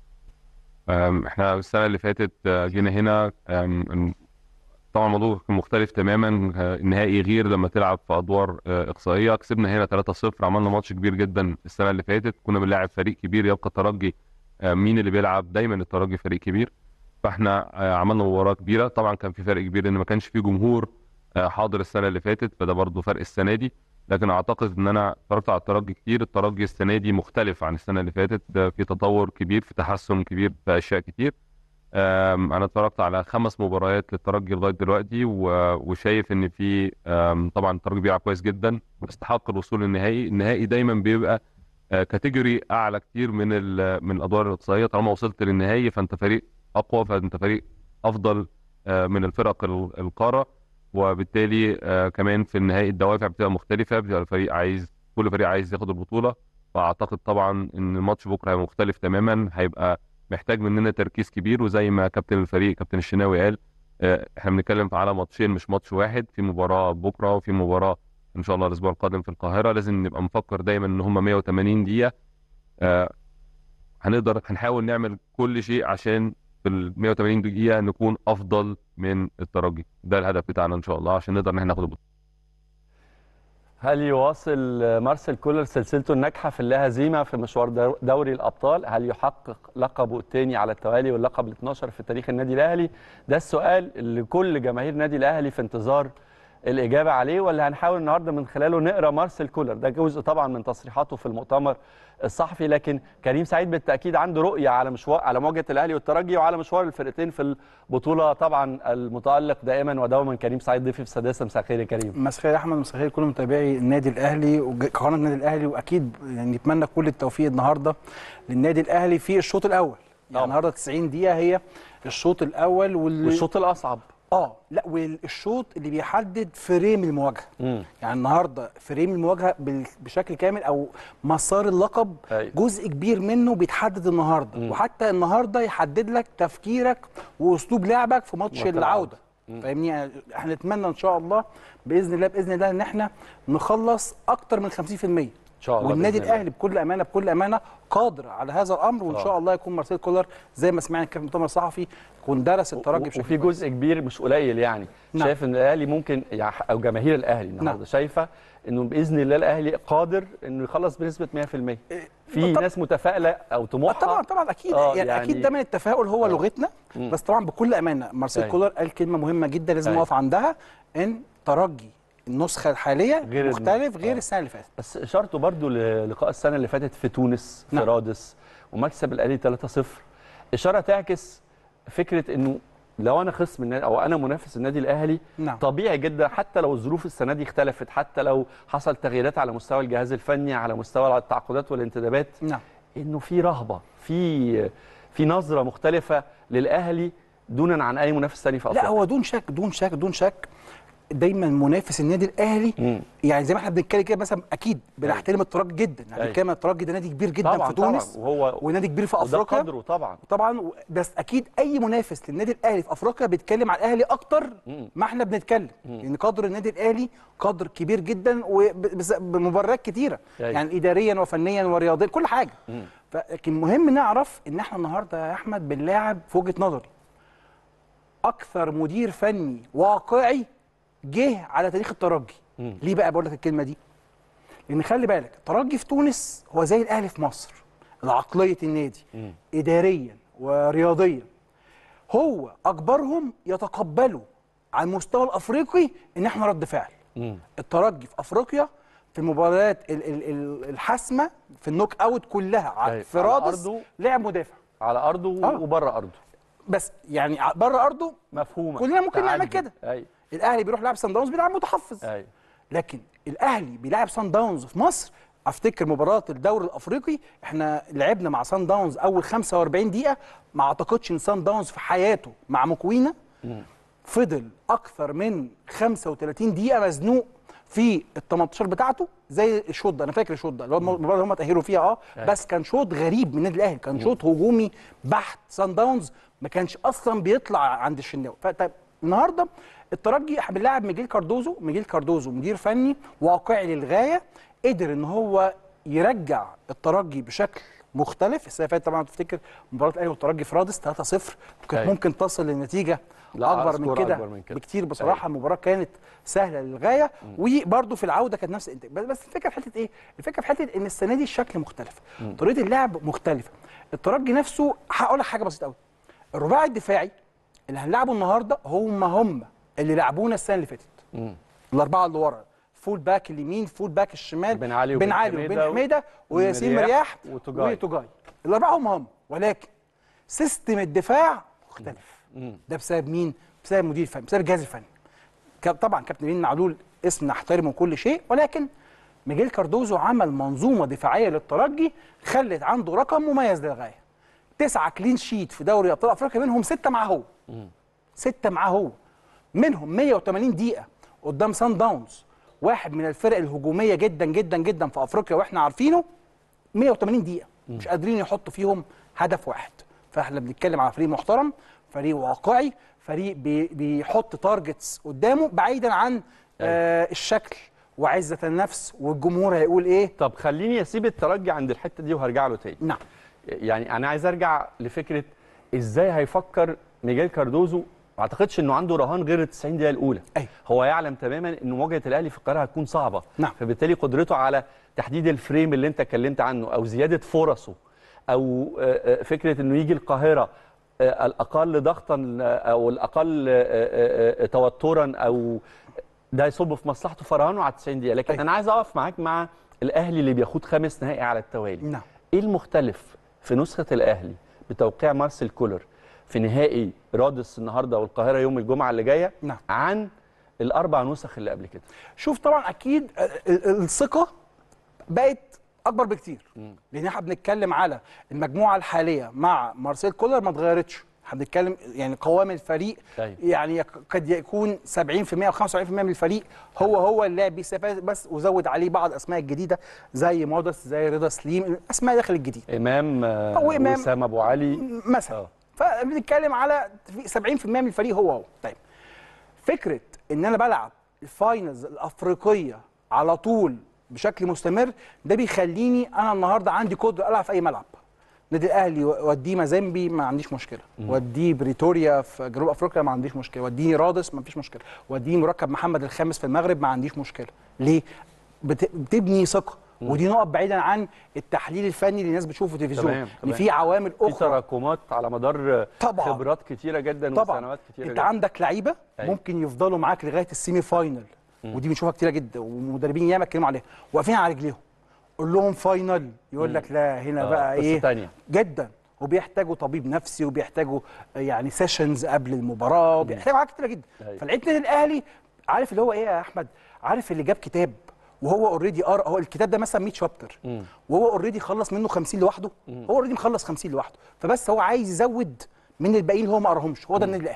آم، احنا السنة اللي فاتت آه، جينا هنا آم، طبعا الموضوع كان مختلف تماما آه، النهائي غير لما تلعب في ادوار آه، اقصائيه كسبنا هنا 3-0 عملنا ماتش كبير جدا السنه اللي فاتت كنا بنلاعب فريق كبير يبقى الترجي آه، مين اللي بيلعب دايما الترجي فريق كبير فاحنا آه، عملنا مباراه كبيره طبعا كان في فرق كبير ان ما كانش في جمهور آه، حاضر السنه اللي فاتت فده برضو فرق السنه دي لكن اعتقد ان انا اتفرجت على الترجي كتير الترجي السنه دي مختلف عن السنه اللي فاتت آه، في تطور كبير في تحسن كبير في اشياء كتير آم، انا اتفرجت على خمس مباريات للترجي لغايه دلوقتي و- وشايف ان في آم، طبعا الترجي بيلعب كويس جدا واستحق الوصول للنهائي النهائي دايما بيبقى آه، كاتيجوري اعلى كتير من ال- من الادوار الاقصائيه طالما وصلت للنهائي فانت فريق اقوى فانت فريق افضل آه، من الفرق ال- القاره وبالتالي آه، كمان في النهائي الدوافع بتبقى مختلفه بيبقى الفريق عايز كل فريق عايز ياخد البطوله فاعتقد طبعا ان الماتش بكره هيبقى مختلف تماما هيبقى محتاج مننا تركيز كبير وزي ما كابتن الفريق كابتن الشناوي قال آه، احنا بنتكلم على ماتشين مش ماتش واحد في مباراة بكرة وفي مباراة ان شاء الله الاسبوع القادم في القاهرة لازم نبقى مفكر دايما ان هم 180 دقيقة آه، هنقدر هنحاول نعمل كل شيء عشان في ال 180 دقيقة نكون افضل من الترجي ده الهدف بتاعنا ان شاء الله عشان نقدر ان احنا ناخد البطولة هل يواصل مارسيل كولر سلسلته الناجحه في اللا هزيمه في مشوار دو- دوري الابطال؟ هل يحقق لقبه الثاني على التوالي واللقب ال 12 في تاريخ النادي الاهلي؟ ده السؤال اللي كل جماهير النادي الاهلي في انتظار الاجابه عليه ولا هنحاول النهارده من خلاله نقرا مارسيل كولر ده جزء طبعا من تصريحاته في المؤتمر الصحفي لكن كريم سعيد بالتاكيد عنده رؤيه على مشوار على مواجهه الاهلي والترجي وعلى مشوار الفرقتين في البطوله طبعا المتالق دائما ودوما كريم سعيد ضيفي في السادسه مساء الخير يا كريم مساء الخير يا احمد مساء الخير كل متابعي النادي الاهلي وقناه النادي الاهلي واكيد يعني نتمنى كل التوفيق النهارده للنادي الاهلي في الشوط الاول يعني طبعا. النهارده 90 دقيقه هي الشوط الاول وال... والشوط الاصعب اه لا والشوط اللي بيحدد فريم المواجهه مم. يعني النهارده فريم المواجهه بال- بشكل كامل او مسار اللقب أيوة. جزء كبير منه بيتحدد النهارده مم. وحتى النهارده يحدد لك تفكيرك واسلوب لعبك في ماتش ماتش العوده مم. فاهمني يعني احنا نتمنى ان شاء الله باذن الله باذن الله ان احنا نخلص اكتر من 50% ان شاء الله والنادي بإذن الله. الاهلي بكل امانه بكل امانه قادر على هذا الامر وان آه. شاء الله يكون مارسيل كولر زي ما سمعنا كان في المؤتمر الصحفي يكون درس الترجي بشكل وفي كويس. جزء كبير مش قليل يعني نعم. شايف ان الاهلي ممكن يعني او جماهير الاهلي النهارده نعم. شايفه انه باذن الله الاهلي قادر انه يخلص بنسبه 100% في طب- ناس متفائله او آه طموحها طبعا طبعا اكيد آه، يعني, يعني- اكيد دايما التفاؤل هو آه. لغتنا مم. بس طبعا بكل امانه مارسيل أيوة. كولر قال كلمه مهمه جدا لازم أيوة. نقف عندها ان ترجي النسخه الحاليه غير غير الم- مختلف غير آه. السنه اللي فاتت بس اشارته برضو للقاء السنه اللي فاتت في تونس في نعم. رادس ومكسب الاهلي 3-0 اشاره تعكس فكره انه لو انا خصم النادي او انا منافس النادي الاهلي نعم طبيعي جدا حتى لو الظروف السنه دي اختلفت حتى لو حصل تغييرات على مستوى الجهاز الفني على مستوى التعاقدات والانتدابات نعم انه في رهبه في في نظره مختلفه للاهلي دونا عن اي منافس ثاني في لا افريقيا هو دون شك دون شك دون شك دايما منافس النادي الاهلي مم. يعني زي ما احنا بنتكلم كده مثلا اكيد بنحترم الترجي جدا يعني أيوة. بنتكلم عن الترجي ده نادي كبير جدا طبعا في تونس طبعا وهو ونادي كبير في وده افريقيا قدره طبعا طبعا و- بس اكيد اي منافس للنادي الاهلي في افريقيا بيتكلم على الاهلي اكتر مم. ما احنا بنتكلم لان قدر النادي الاهلي قدر كبير جدا وبمبررات كتيره أيوة. يعني اداريا وفنيا ورياضيا كل حاجه مم. فلكن مهم نعرف ان احنا النهارده يا احمد بنلاعب في وجهه نظري اكثر مدير فني واقعي جه على تاريخ الترجي مم. ليه بقى بقول لك الكلمه دي لان خلي بالك الترجي في تونس هو زي الاهلي في مصر العقليه النادي مم. اداريا ورياضيا هو اكبرهم يتقبلوا على المستوى الافريقي ان احنا رد فعل مم. الترجي في افريقيا في المباريات ال- ال- ال- الحاسمه في النوك اوت كلها ع- أيوة. في على رادس أرضه. لعب مدافع على ارضه آه. وبره ارضه بس يعني ع- بره ارضه مفهومه كلنا ممكن نعمل تعدي. كده. ايوه الاهلي بيروح يلعب سان داونز بيلعب متحفظ ايوه لكن الاهلي بيلعب سان داونز في مصر افتكر مباراه الدوري الافريقي احنا لعبنا مع سان داونز اول 45 دقيقه ما اعتقدش ان سان داونز في حياته مع مكوينه فضل اكثر من 35 دقيقه مزنوق في ال 18 بتاعته زي الشوط ده انا فاكر الشوط ده اللي هو المباراه اللي هم تاهلوا فيها اه أيوة. بس كان شوط غريب من النادي الاهلي كان شوط هجومي بحت سان داونز ما كانش اصلا بيطلع عند الشناوي فطيب النهارده الترجي احنا بنلاعب ميجيل كاردوزو ميجيل كاردوزو مدير فني واقعي للغايه قدر ان هو يرجع الترجي بشكل مختلف السنه اللي فاتت طبعا تفتكر مباراه الاهلي والترجي في رادس 3-0 وكانت أيوة. ممكن تصل لنتيجه لا، اكبر من سكور كده أكبر من كده. بكتير بصراحه المباراه كانت سهله للغايه وبرده في العوده كانت نفس الانتاج بس بس الفكره في حته ايه الفكره في حته ان السنه دي الشكل مختلف طريقه اللعب مختلفه الترجي نفسه هقول لك حاجه بسيطه قوي الرباعي الدفاعي اللي هنلعبه النهارده هم هم اللي لعبونا السنه اللي فاتت مم. الاربعه اللي ورا فول باك اليمين فول باك الشمال بن علي بن وبن علي حميدة وبن و- حميده وياسين مرياح مرياح وتجاي. وتجاي الاربعه هم هم ولكن سيستم الدفاع مختلف مم. ده بسبب مين؟ بسبب مدير الفني بسبب الجهاز الفني كاب- طبعا كابتن مين معلول اسم نحترمه وكل شيء ولكن ميجيل كاردوزو عمل منظومه دفاعيه للترجي خلت عنده رقم مميز للغايه تسعه كلين شيت في دوري ابطال افريقيا منهم سته معاه هو سته معاه هو منهم 180 دقيقه قدام سان داونز واحد من الفرق الهجوميه جدا جدا جدا في افريقيا واحنا عارفينه 180 دقيقه مش قادرين يحطوا فيهم هدف واحد فاحنا بنتكلم على فريق محترم فريق واقعي فريق بي بيحط تارجتس قدامه بعيدا عن آه الشكل وعزه النفس والجمهور هيقول ايه طب خليني اسيب الترجي عند الحته دي وهرجع له تاني نعم يعني انا عايز ارجع لفكره ازاي هيفكر ميجيل كاردوزو ما اعتقدش انه عنده رهان غير ال 90 دقيقه الاولى أيوة. هو يعلم تماما ان مواجهه الاهلي في القاهره هتكون صعبه نعم. فبالتالي قدرته على تحديد الفريم اللي انت اتكلمت عنه او زياده فرصه او آه، آه، فكره انه يجي القاهره آه، الاقل ضغطا آه، او الاقل آه، آه، آه، توترا او ده يصب في مصلحته فرهانه على 90 دقيقه لكن أيوة. انا عايز اقف معاك مع الاهلي اللي بياخد خامس نهائي على التوالي نعم ايه المختلف في نسخه الاهلي بتوقيع مارسيل كولر في نهائي رادس النهارده والقاهره يوم الجمعه اللي جايه نعم. عن الاربع نسخ اللي قبل كده شوف طبعا اكيد ال- ال- الثقه بقت اكبر بكتير لان احنا بنتكلم على المجموعه الحاليه مع مارسيل كولر ما اتغيرتش احنا بنتكلم يعني قوام الفريق أيوة. يعني يك- قد يكون 70% او 75% من الفريق هو هو اللي لعب بيه السنة اللي فاتت بس وزود عليه بعض الاسماء الجديده زي مودس زي رضا سليم الاسماء داخل الجديد امام آه، هو إمام. وسام ابو علي مثلا آه. فبنتكلم على في 70% من الفريق هو هو طيب فكره ان انا بلعب الفاينلز الافريقيه على طول بشكل مستمر ده بيخليني انا النهارده عندي قدره العب في اي ملعب النادي الاهلي وديه مازيمبي ما عنديش مشكله وديه بريتوريا في جنوب افريقيا ما عنديش مشكله وديني رادس ما فيش مشكله وديني مركب محمد الخامس في المغرب ما عنديش مشكله ليه بت- بتبني ثقه ودي نقط بعيدا عن التحليل الفني اللي الناس بتشوفه في التلفزيون تمام، ان تمام. في عوامل في اخرى تراكمات على مدار طبعاً. خبرات كتيره جدا طبعا وسنوات كتيره انت جدا عندك لعيبه أيوة. ممكن يفضلوا معاك لغايه السيمي فاينل ودي بنشوفها كتيره جدا ومدربين ياما اتكلموا عليها واقفين على رجليهم قول لهم فاينل يقول لك لا هنا آه، بقى قصة ايه تانية. جدا وبيحتاجوا طبيب نفسي وبيحتاجوا يعني سيشنز قبل المباراه وبيحتاجوا حاجات كتيره جدا أيوة. فلعيبه النادي الاهلي عارف اللي هو ايه يا احمد عارف اللي جاب كتاب وهو اوريدي قرا هو الكتاب ده مثلا 100 شابتر وهو اوريدي خلص منه 50 لوحده هو اوريدي مخلص 50 لوحده فبس هو عايز يزود من الباقيين اللي هو ما قراهمش هو ده النادي الاهلي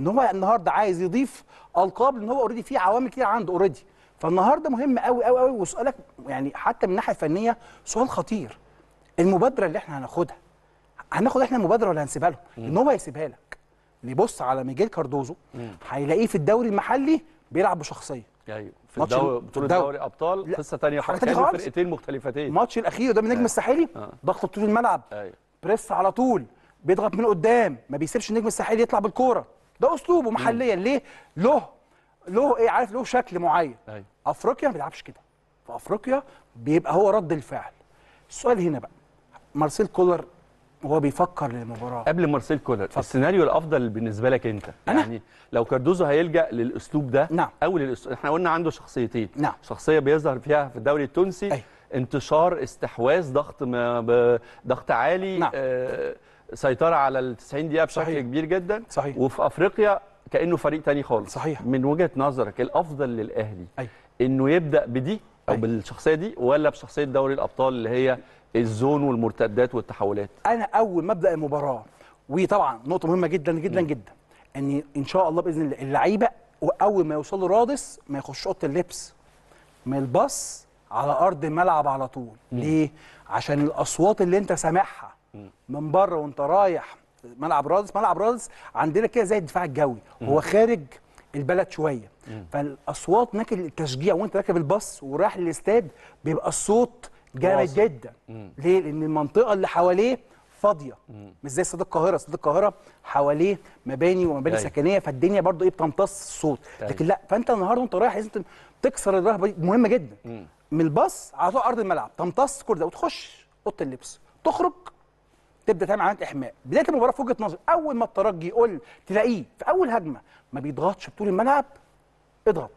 ان هو النهارده عايز يضيف القاب لان هو اوريدي في عوامل كتير عنده اوريدي فالنهارده مهم قوي قوي قوي وسؤالك يعني حتى من الناحيه الفنيه سؤال خطير المبادره اللي احنا هناخدها هناخد احنا المبادره ولا هنسيبها لهم؟ ان هو هيسيبها لك اللي يبص على ميجيل كاردوزو هيلاقيه في الدوري المحلي بيلعب بشخصيه ايوه في ماتش الدوري ال- بطوله الدوري. دوري ابطال لا، قصه ثانيه حاجة خالص تانية كانوا خالص. فرقتين مختلفتين الماتش الاخير قدام النجم الساحلي ضغط طول الملعب ايوه بريس على طول بيضغط من قدام ما بيسيبش النجم الساحلي يطلع بالكوره ده اسلوبه محليا ليه له له ايه عارف له شكل معين ايوه افريقيا ما بيلعبش كده في افريقيا بيبقى هو رد الفعل السؤال هنا بقى مارسيل كولر وهو بيفكر للمباراه قبل مارسيل كولر السيناريو الافضل بالنسبه لك انت أنا؟ يعني لو كاردوزو هيلجا للاسلوب ده نعم. او للأسلوب احنا قلنا عنده شخصيتين نعم. شخصيه بيظهر فيها في الدوري التونسي أيوة. انتشار استحواذ ضغط ما ب... ضغط عالي نعم. آه... سيطره على ال 90 دقيقه بشكل صحيح. كبير جدا صحيح. وفي افريقيا كانه فريق تاني خالص صحيح. من وجهه نظرك الافضل للاهلي أيوة. انه يبدا بدي او أيوة. بالشخصيه دي ولا بشخصيه دوري الابطال اللي هي الزون والمرتدات والتحولات انا اول ما ابدا المباراه وطبعا نقطه مهمه جدا جدا جدا ان ان شاء الله باذن الله اللعيبه اول ما يوصلوا رادس ما يخش اوضه اللبس من الباص على ارض الملعب على طول ليه عشان الاصوات اللي انت سامعها من بره وانت رايح ملعب رادس ملعب رادس عندنا كده زي الدفاع الجوي هو خارج البلد شويه فالاصوات هناك التشجيع وانت راكب الباص ورايح للاستاد بيبقى الصوت جامد واصل. جدا ليه لان المنطقه اللي حواليه فاضيه مش زي استاد القاهره استاد القاهره حواليه مباني ومباني أيوة. سكنيه فالدنيا برضو ايه بتمتص الصوت أيوة. لكن لا فانت النهارده وانت رايح لازم تكسر الرهبه دي مهمه جدا من الباص على طول ارض الملعب تمتص كل ده وتخش اوضه اللبس تخرج تبدا تعمل عمليه احماء بدايه المباراه في وجهه نظري اول ما الترجي يقول تلاقيه في اول هجمه ما بيضغطش بطول الملعب اضغط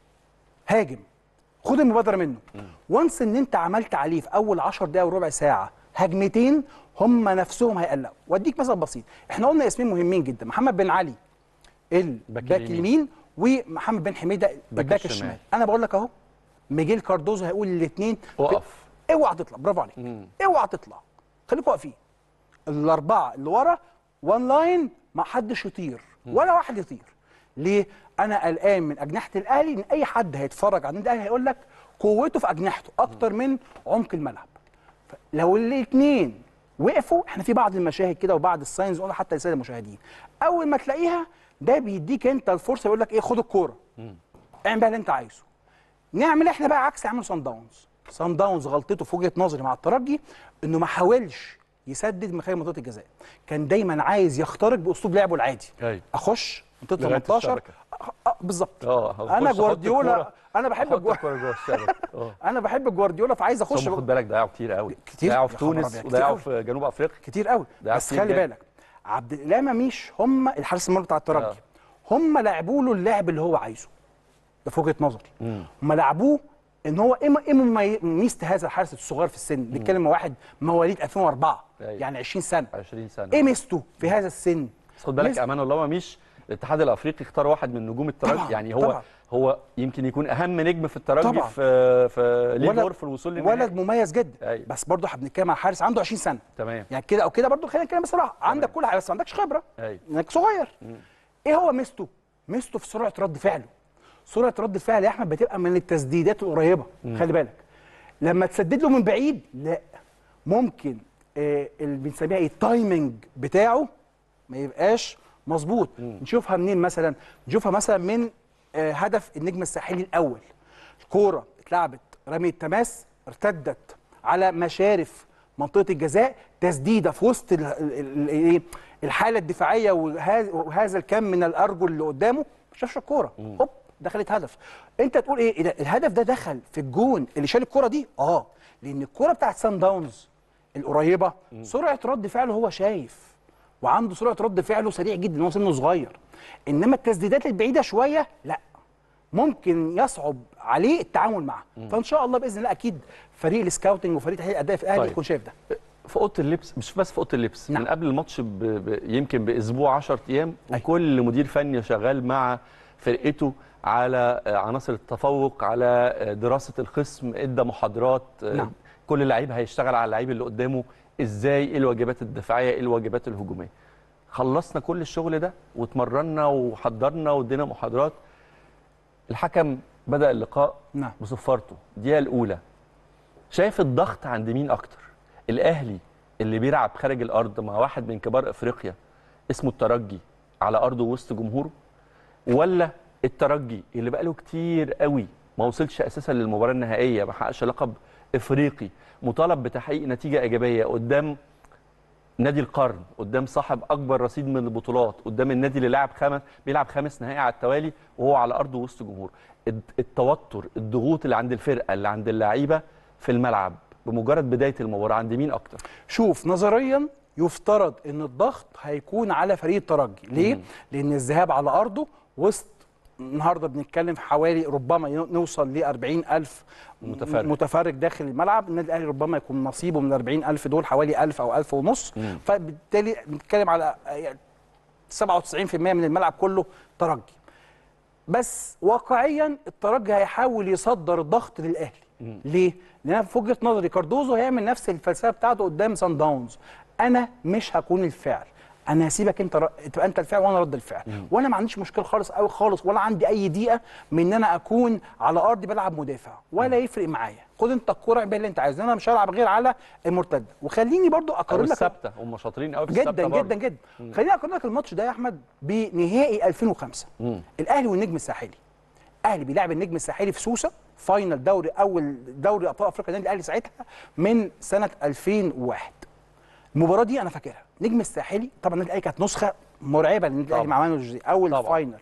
هاجم خد المبادره منه وانس ان انت عملت عليه في اول 10 دقائق وربع ساعه هجمتين هم نفسهم هيقلقوا واديك مثل بسيط احنا قلنا اسمين مهمين جدا محمد بن علي الباك اليمين. اليمين ومحمد بن حميده الباك الشمال. الشمال انا بقول لك اهو ميجيل كاردوزو هيقول الاثنين اقف اوعى تطلع برافو عليك اوعى تطلع خليكوا واقفين الاربعه اللي ورا وان لاين ما حدش يطير ولا واحد يطير ليه انا قلقان من اجنحه الاهلي ان اي حد هيتفرج على النادي الاهلي هيقول لك قوته في اجنحته اكتر من عمق الملعب ف- لو الاثنين وقفوا احنا في بعض المشاهد كده وبعض الساينز قلنا حتى لسائل المشاهدين اول ما تلاقيها ده بيديك انت الفرصه يقول لك ايه خد الكوره اعمل بقى اللي انت عايزه نعمل احنا بقى عكس عمل سان داونز سان داونز غلطته في وجهه نظري مع الترجي انه ما حاولش يسدد من خارج منطقه الجزاء كان دايما عايز يخترق باسلوب لعبه العادي أيوة. اخش منطقه لغاية 18 الشبكة. أ- أ- بالظبط اه هخش انا أحط جوارديولا الكرة- انا بحب أحط الجوا... الكرة جوه الشبكه اه انا بحب جوارديولا فعايز اخش ثم خد بالك ضيعوا كتير قوي كتير؟ ضيعوا يا في خبر تونس أبيض، كتير وضيعوا قوي. في جنوب افريقيا كتير قوي ده بس كتير خلي جدا. بالك عبد الاله مش هم الحارس المرمى بتاع الترجي آه. هم لعبوا له اللعب اللي هو عايزه ده في وجهه نظري هم لعبوه ان هو ايه ايه ممي- ميزه هذا الحارس الصغير في السن بنتكلم واحد مواليد 2004 أيوة. يعني 20 سنه 20 سنه ايه ميزته في هذا السن بس خد بالك ميزته- امان الله ما مش الاتحاد الافريقي اختار واحد من نجوم الترجي طبعاً، يعني هو طبعاً. هو يمكن يكون اهم نجم في الترجي طبعاً. في في ليه ولد- دور في الوصول للنهائي ولد مميز جدا أيوة. بس برضه احنا بنتكلم عن حارس عنده 20 سنه تمام يعني كده او كده برضه خلينا نتكلم بصراحه عندك كل حاجه بس ما عندكش خبره أيوة. انك صغير ايه هو ميزته ميزته في سرعه رد فعله سرعه رد الفعل يا احمد بتبقى من التسديدات القريبه خلي بالك لما تسدد له من بعيد لا ممكن آه اللي بنسميها ايه التايمنج بتاعه ما يبقاش مظبوط نشوفها منين مثلا نشوفها مثلا من آه هدف النجم الساحلي الاول الكوره اتلعبت رمي التماس ارتدت على مشارف منطقه الجزاء تسديده في وسط ال- ال- ال- إيه؟ الحاله الدفاعيه وهذا وهذا الكم من الارجل اللي قدامه ما شافش الكوره هوب دخلت هدف انت تقول ايه إيه ده الهدف ده دخل في الجون اللي شال الكوره دي اه لان الكوره بتاعت سان داونز القريبه سرعه رد فعله هو شايف وعنده سرعه رد فعله سريع جدا هو سنه صغير انما التسديدات البعيده شويه لا ممكن يصعب عليه التعامل معها فان شاء الله باذن الله اكيد فريق السكاوتنج وفريق تحليل الاداء في الاهلي طيب. يكون شايف ده في اوضه اللبس مش بس في اوضه اللبس نعم. من قبل الماتش ب... ب... يمكن باسبوع 10 ايام وكل مدير فني شغال مع فرقته على آه، عناصر التفوق على آه، دراسه الخصم ادى محاضرات آه، نعم. كل لعيب هيشتغل على اللعيب اللي قدامه ازاي ايه الواجبات الدفاعيه ايه الواجبات الهجوميه خلصنا كل الشغل ده واتمرنا وحضرنا وادينا محاضرات الحكم بدا اللقاء نعم بصفارته الدقيقه الاولى شايف الضغط عند مين اكتر الاهلي اللي بيلعب خارج الارض مع واحد من كبار افريقيا اسمه الترجي على ارضه وسط جمهوره ولا الترجي اللي بقاله كتير قوي ما وصلش اساسا للمباراه النهائيه ما حققش لقب افريقي مطالب بتحقيق نتيجه ايجابيه قدام نادي القرن قدام صاحب اكبر رصيد من البطولات قدام النادي اللي لعب خمس بيلعب خامس نهائي على التوالي وهو على ارضه وسط جمهور الد- التوتر الضغوط اللي عند الفرقه اللي عند اللعيبه في الملعب بمجرد بدايه المباراه عند مين اكتر شوف نظريا يفترض ان الضغط هيكون على فريق الترجي ليه لان الذهاب على ارضه وسط النهارده بنتكلم في حوالي ربما ي- نوصل ل 40000 متفرج. متفرج داخل الملعب النادي الاهلي ربما يكون نصيبه من 40000 دول حوالي 1000 او 1000 ونص فبالتالي بنتكلم على يعني 97% من الملعب كله ترجي بس واقعيا الترجي هيحاول يصدر الضغط للاهلي ليه؟ لان أنا في وجهه نظري كاردوزو هيعمل نفس الفلسفه بتاعته قدام سان داونز انا مش هكون الفعل انا هسيبك انت ر... تبقى انت الفعل وانا رد الفعل وانا ما عنديش مشكله خالص قوي خالص ولا عندي اي دقيقه من ان انا اكون على ارضي بلعب مدافع ولا يفرق معايا خد انت الكوره اعمل اللي انت عايزه انا مش هلعب غير على المرتده وخليني برضو او اقارن لك الثابته هم شاطرين قوي في الثابته جدا برضه. جدا جدا خليني اقارن لك الماتش ده يا احمد بنهائي 2005 الاهلي والنجم الساحلي الاهلي بيلعب النجم الساحلي في سوسه فاينل دوري اول دوري ابطال افريقيا النادي الاهلي ساعتها من سنه 2001 المباراه دي انا فاكرها نجم الساحلي طبعا النادي الاهلي كانت نسخه مرعبه للنادي الاهلي طبعا. مع مانويل جوزيه اول طبعا. فاينل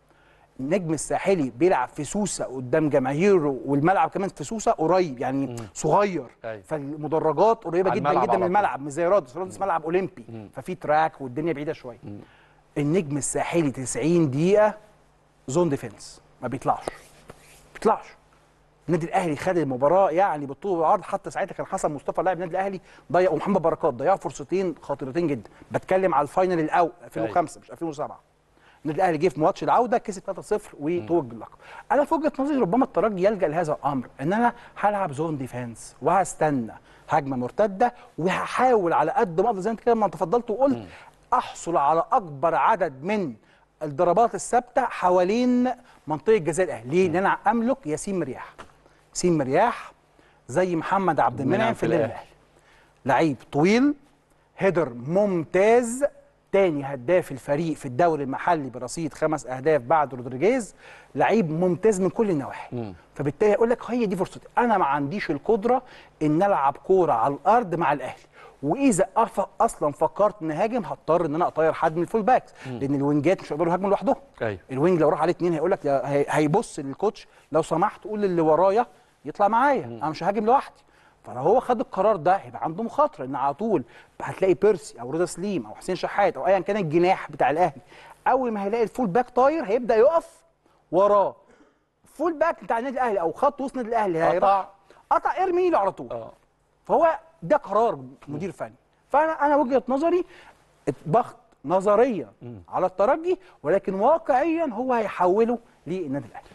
النجم الساحلي بيلعب في سوسه قدام جماهيره والملعب كمان في سوسه قريب يعني صغير أيوة. فالمدرجات قريبه على جدا الملعب جدا على من طول. الملعب مش زي رادس رادس ملعب اولمبي ففي تراك والدنيا بعيده شويه النجم الساحلي 90 دقيقه زون ديفense ما بيطلعش ما بيطلعش النادي الاهلي خد المباراه يعني بالطول والعرض حتى ساعتها كان حسن مصطفى لاعب النادي الاهلي ضيع ومحمد بركات ضيعوا فرصتين خطيرتين جدا بتكلم على الفاينل الاول 2005 مش 2007 النادي الاهلي جه في ماتش العوده كسب 3-0 وتوج باللقب انا في وجهه نظري ربما الترجي يلجا لهذا الامر ان انا هلعب زون ديفense وهستنى هجمه مرتده وهحاول على قد ما اقدر زي ما انت كده ما تفضلت وقلت احصل على اكبر عدد من الضربات الثابته حوالين منطقه جزاء الاهلي ليه؟ لان انا املك ياسين مرياح ياسين مرياح زي محمد عبد المنعم في النادي الاهلي لعيب طويل هيدر ممتاز تاني هداف الفريق في الدوري المحلي برصيد خمس اهداف بعد رودريجيز لعيب ممتاز من كل النواحي فبالتالي يقول لك هي دي فرصتي انا ما عنديش القدره ان العب كوره على الارض مع الاهلي واذا أف- اصلا فكرت ان هاجم هضطر ان انا اطير حد من الفول باكس لان الوينجات مش هيقدروا يهاجموا لوحدهم أيوة. الوينج لو راح عليه اتنين هيقول لك يا- هي- هيبص للكوتش لو سمحت قول للي ورايا يطلع معايا انا مش هاجم لوحدي فلو هو خد القرار ده هيبقى عنده مخاطره ان على طول هتلاقي بيرسي او رضا سليم او حسين شحات او ايا كان الجناح بتاع الاهلي اول ما هيلاقي الفول باك طاير هيبدا يقف وراه فول باك بتاع النادي الاهلي او خط وسط النادي الاهلي قطع. هيروح قطع ارمي له على طول اه فهو ده قرار مدير فني فانا انا وجهه نظري الضغط نظريا على الترجي ولكن واقعيا هو هيحوله للنادي الاهلي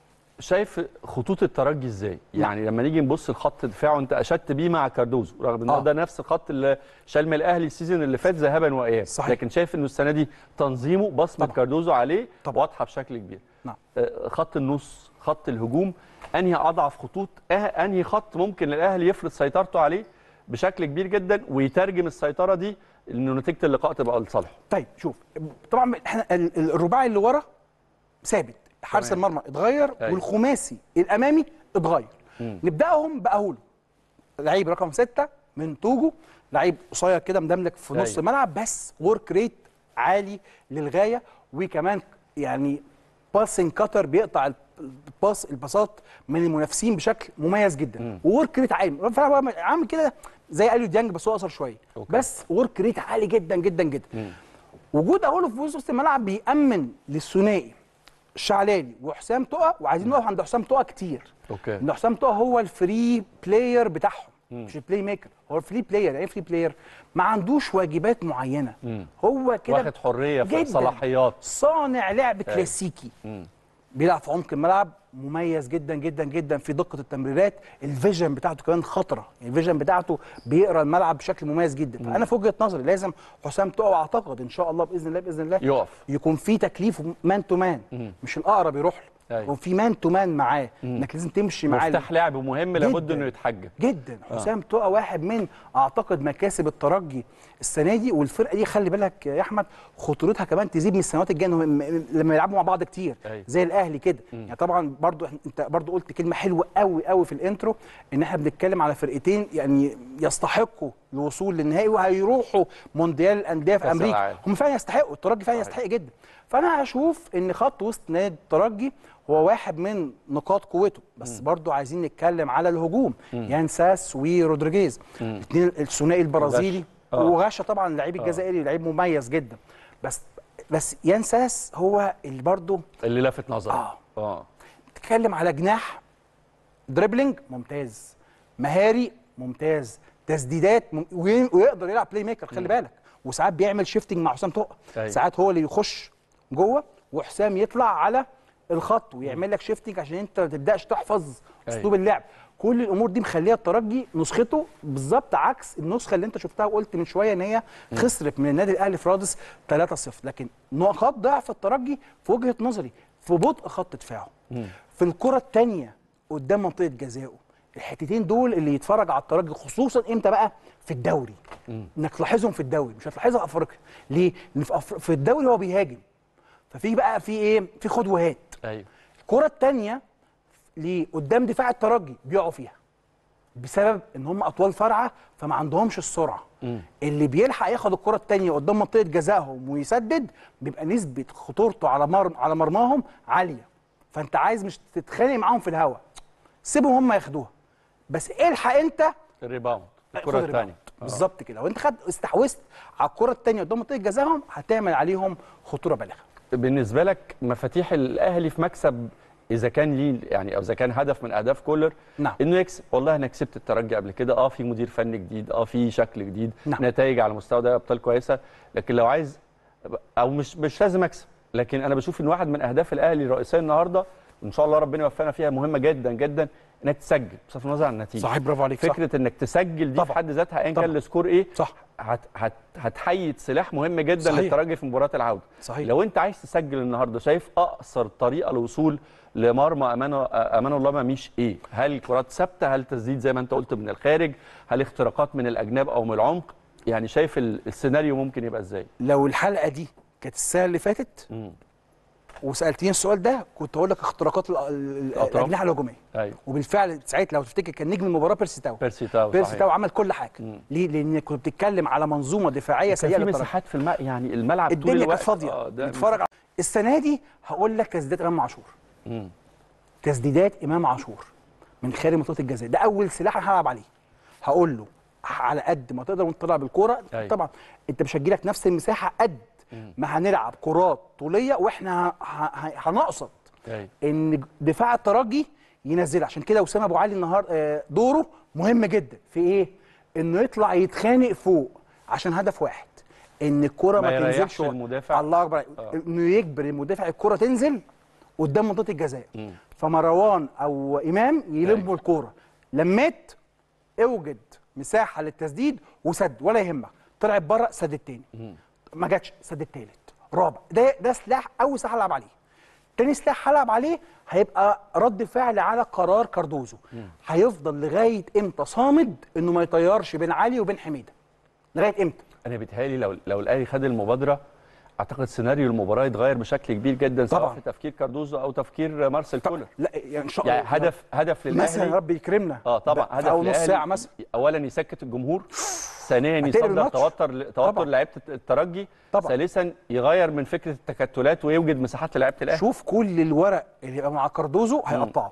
شايف خطوط الترجي ازاي؟ يعني لما نيجي نبص لخط دفاعه انت اشدت بيه مع كاردوزو رغم ان آه. آه. ده نفس الخط اللي شال من الاهلي السيزون اللي فات ذهابا واياب صحيح. لكن شايف انه السنه دي تنظيمه بصمه طبعا. كاردوزو عليه طبعا. واضحه بشكل كبير نعم آه، خط النص خط الهجوم انهي اضعف خطوط آه، انهي خط ممكن الاهلي يفرض سيطرته عليه بشكل كبير جدا ويترجم السيطره دي انه نتيجه اللقاء تبقى لصالحه طيب شوف طبعا احنا ال- ال- الرباعي اللي ورا ثابت حارس تمام. المرمى اتغير أيوة. والخماسي الامامي اتغير نبداهم باهولو لعيب رقم ستة من توجو لعيب قصير كده مدملك في نص أيوة. الملعب بس ورك ريت عالي للغايه وكمان يعني باسنج كاتر بيقطع الباس الباصات من المنافسين بشكل مميز جدا وورك ريت عالي فهو عامل كده زي اليو ديانج بس هو اقصر شويه أوكي. بس ورك ريت عالي جدا جدا جدا وجود اهولو في وسط الملعب بيأمن للثنائي الشعلالي وحسام تقى وعايزين نقف عند حسام تقى كتير اوكي ان حسام تقى هو الفري بلاير بتاعهم مش البلاي ميكر هو الفري بلاير يعني ايه فري بلاير ما عندوش واجبات معينه هو كده واخد حريه في جداً. صلاحيات صانع لعب كلاسيكي بيلعب في عمق الملعب مميز جدا جدا جدا في دقه التمريرات الفيجن بتاعته كمان خطره الفيجن بتاعته بيقرا الملعب بشكل مميز جدا فانا في وجهه نظري لازم حسام تقع اعتقد ان شاء الله باذن الله باذن الله يقف. يكون في تكليف مان تو مان مش الاقرب يروح له أيوة. يكون في مان تو مان معاه انك لازم تمشي معاه مفتاح لعب مهم لابد جداً. انه يتحجم جدا حسام تقى واحد من اعتقد مكاسب الترجي السنه دي والفرقه دي خلي بالك يا احمد خطورتها كمان تزيد من السنوات الجايه إنهم م- لما يلعبوا مع بعض كتير أيوة. زي الاهلي كده يعني طبعا برضو إحنا- انت برضو قلت كلمه حلوه قوي قوي في الانترو ان احنا بنتكلم على فرقتين يعني يستحقوا الوصول للنهائي وهيروحوا مونديال الانديه في كأس امريكا العالم. هم فعلا يستحقوا الترجي فعلا يستحق جدا فانا هشوف ان خط وسط نادي الترجي هو واحد من نقاط قوته بس برضو عايزين نتكلم على الهجوم يانساس ورودريجيز الاثنين الثنائي البرازيلي آه. وغاشا طبعا اللعيب الجزائري لعيب مميز جدا بس بس يانساس هو اللي برضو اللي لافت نظري آه. اه تتكلم على جناح دريبلينج ممتاز مهاري ممتاز تسديدات مم... وي- ويقدر يلعب بلاي ميكر خلي بالك وساعات بيعمل شيفتنج مع حسام تقى أيوة. ساعات هو اللي يخش جوه وحسام يطلع على الخط ويعمل لك شيفتنج عشان انت ما تبداش تحفظ أيوة. اسلوب اللعب كل الامور دي مخليه الترجي نسخته بالظبط عكس النسخه اللي انت شفتها وقلت من شويه ان هي خسرت من النادي الاهلي في رادس 3-0 لكن نقاط ضعف الترجي في وجهه نظري في بطء خط دفاعه في الكره الثانيه قدام منطقه جزائه الحتتين دول اللي يتفرج على الترجي خصوصا امتى بقى في الدوري انك تلاحظهم في الدوري مش هتلاحظها في افريقيا ليه لان في, أفر... في الدوري هو بيهاجم ففي بقى في ايه في خد وهات ايوه الكره الثانيه اللي قدام دفاع الترجي بيقعوا فيها بسبب ان هم اطوال فرعه فما عندهمش السرعه اللي بيلحق ياخد الكره الثانيه قدام منطقه جزائهم ويسدد بيبقى نسبه خطورته على مر... على مرماهم عاليه فانت عايز مش تتخانق معاهم في الهواء سيبهم هم ياخدوها بس الحق انت الريباوند خد الكره الريباوند. الثانيه بالظبط كده لو انت خد استحوذت على الكره الثانيه قدام منطقه جزائهم هتعمل عليهم خطوره بالغه بالنسبه لك مفاتيح الاهلي في مكسب اذا كان ليه يعني او اذا كان هدف من اهداف كولر نعم. انه يكسب والله انا كسبت الترجي قبل كده اه في مدير فني جديد اه في شكل جديد نعم. نتائج على مستوى دوري ابطال كويسه لكن لو عايز او مش مش لازم اكسب لكن انا بشوف ان واحد من اهداف الاهلي الرئيسيه النهارده وان شاء الله ربنا يوفقنا فيها مهمه جدا جدا انك تسجل بصرف النظر عن النتيجه صحيح برافو عليك صح. فكره انك تسجل دي في طبعا. حد ذاتها ايا طبعا. كان السكور ايه صح. هت هت هتحيد سلاح مهم جدا صحيح. للترجي في مباراه العوده صحيح. لو انت عايز تسجل النهارده شايف اقصر طريقه للوصول لمرمى امان امان الله مميش ايه هل كرات ثابته هل تسديد زي ما انت قلت من الخارج هل اختراقات من الاجناب او من العمق يعني شايف ال- السيناريو ممكن يبقى ازاي لو الحلقه دي كانت السنه اللي فاتت وسالتني السؤال ده كنت هقول لك اختراقات ال- ال- الأطراف. الاجنحه الهجوميه ايوه وبالفعل ساعتها لو تفتكر كان نجم المباراه بيرسي تاو بيرسي تاو بيرسي صحيح. تاو عمل كل حاجه ليه لان كنت بتتكلم على منظومه دفاعيه كان سيئه في للترجي مساحات في الماء يعني الملعب طول الدنيا الوقت كانت فاضيه آه، ده نتفرج على السنه دي هقول لك تسديدات امام عاشور مم. تسديدات امام عاشور من خارج منطقه الجزاء ده اول سلاح انا هلعب عليه هقول له على قد ما تقدر وانت طالع بالكوره أيوة. طبعا انت مش هتجيلك نفس المساحه قد ما هنلعب كرات طوليه واحنا ه- ه- هنقصد أيوة. ان دفاع الترجي ينزلها عشان كده اسامه ابو علي النهار آه، دوره مهم جدا في ايه انه يطلع يتخانق فوق عشان هدف واحد ان الكره ما ما, يريحش تنزلش ورا. المدافع. الله اكبر عليك. آه. انه يجبر المدافع الكره تنزل قدام منطقه الجزاء فمروان او امام يلموا أيوة. الكوره لميت اوجد مساحه للتسديد وسد ولا يهمك طلعت بره سد التاني ما جاتش سد التالت رابع ده ده سلاح اول سلاح هلعب عليه تاني سلاح هلعب عليه هيبقى رد فعل على قرار كاردوزو هيفضل لغايه امتى صامد انه ما يطيرش بين علي وبين حميده لغايه امتى انا بيتهيألي لو لو الاهلي خد المبادره اعتقد سيناريو المباراه يتغير بشكل كبير جدا سواء طبعاً. في تفكير كاردوزو او تفكير مارسيل كولر لا يعني ان شاء الله يعني هدف هدف مثلا يا للاهلي رب يكرمنا اه طبعا في هدف اول نص للأهلي ساعه مثلا اولا يسكت الجمهور ثانيا هتقلب يصدر الماتش. توتر توتر طبعاً. لعيبه الترجي طبعاً. ثالثا يغير من فكره التكتلات ويوجد مساحات لعيبه الاهلي شوف كل الورق اللي يبقى مع كاردوزو هيقطعه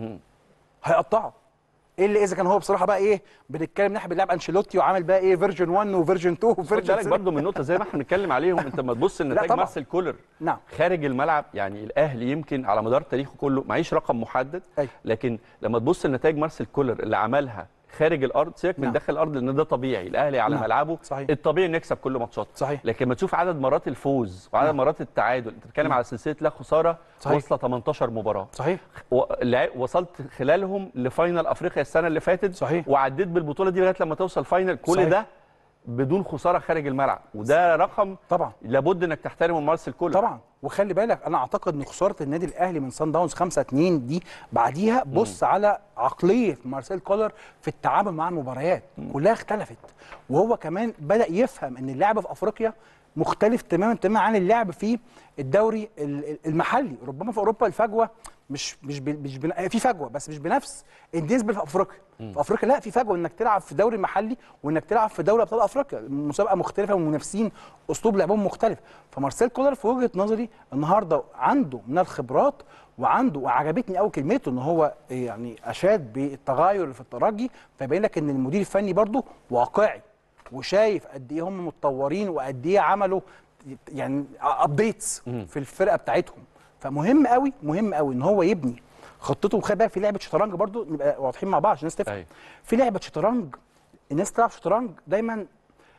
هيقطعه الا اذا كان هو بصراحه بقى ايه بنتكلم ناحيه بنلعب انشيلوتي وعامل بقى ايه فيرجن 1 وفيرجن 2 خد وفيرجن بالك 3 برضه من نقطه زي ما احنا بنتكلم عليهم انت لما تبص لنتائج طبعاً. مارسيل كولر نعم. خارج الملعب يعني الاهلي يمكن على مدار تاريخه كله معيش رقم محدد أيوة. لكن لما تبص لنتائج مارسيل كولر اللي عملها خارج الارض سيبك من نعم. داخل الارض لان ده طبيعي الاهلي على نعم. ملعبه صحيح. الطبيعي انه يكسب كل ماتشاته صحيح. لكن لما تشوف عدد مرات الفوز وعدد نعم. مرات التعادل انت بتتكلم على سلسله لا خساره صحيح. واصله 18 مباراه صحيح و- لع- وصلت خلالهم لفاينل افريقيا السنه اللي فاتت صحيح. وعديت بالبطوله دي لغايه لما توصل فاينل كل صحيح. ده بدون خساره خارج الملعب وده رقم طبعا لابد انك تحترمه من مارسيل كولر طبعا وخلي بالك انا اعتقد ان خساره النادي الاهلي من سان داونز 5 2 دي بعديها بص على عقليه مارسيل كولر في التعامل مع المباريات كلها اختلفت وهو كمان بدا يفهم ان اللعب في افريقيا مختلف تماما تماما عن اللعب في الدوري ال- ال- المحلي ربما في اوروبا الفجوه مش مش ب- مش بن- في فجوه بس مش بنفس النسبه في افريقيا في افريقيا لا في فجوه انك تلعب في دوري محلي وانك تلعب في دوري ابطال افريقيا مسابقه مختلفه والمنافسين اسلوب لعبهم مختلف فمارسيل كولر في وجهه نظري النهارده عنده من الخبرات وعنده وعجبتني قوي كلمته ان هو يعني اشاد بالتغير اللي في الترجي فيبين لك ان المدير الفني برضه واقعي وشايف قد ايه هم متطورين وقد ايه عملوا يعني ابديتس في الفرقه بتاعتهم فمهم قوي مهم قوي ان هو يبني خطته وخلي بالك في لعبه شطرنج برضو نبقى واضحين مع بعض عشان الناس تفهم أيوة. في لعبه شطرنج الناس تلعب شطرنج دايما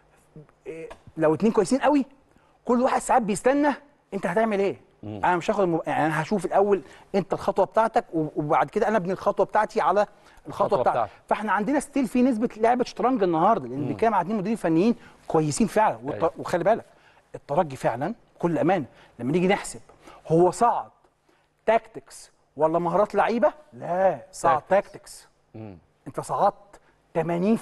إيه، لو اتنين كويسين قوي كل واحد ساعات بيستنى انت هتعمل ايه انا مش هاخد الم... يعني انا هشوف الاول انت الخطوه بتاعتك و- وبعد كده انا ابني الخطوه بتاعتي على الخطوه الخطوة بتاعتك بتاعتك. فاحنا عندنا ستيل في نسبه لعبه شطرنج النهارده لان بنتكلم على اتنين مديرين فنيين كويسين فعلا والت... أيوة. وخلي بالك الترجي فعلا كل امانه لما نيجي نحسب هو صعد تاكتكس ولا مهارات لعيبه لا صعد تاكتكس انت صعدت 80%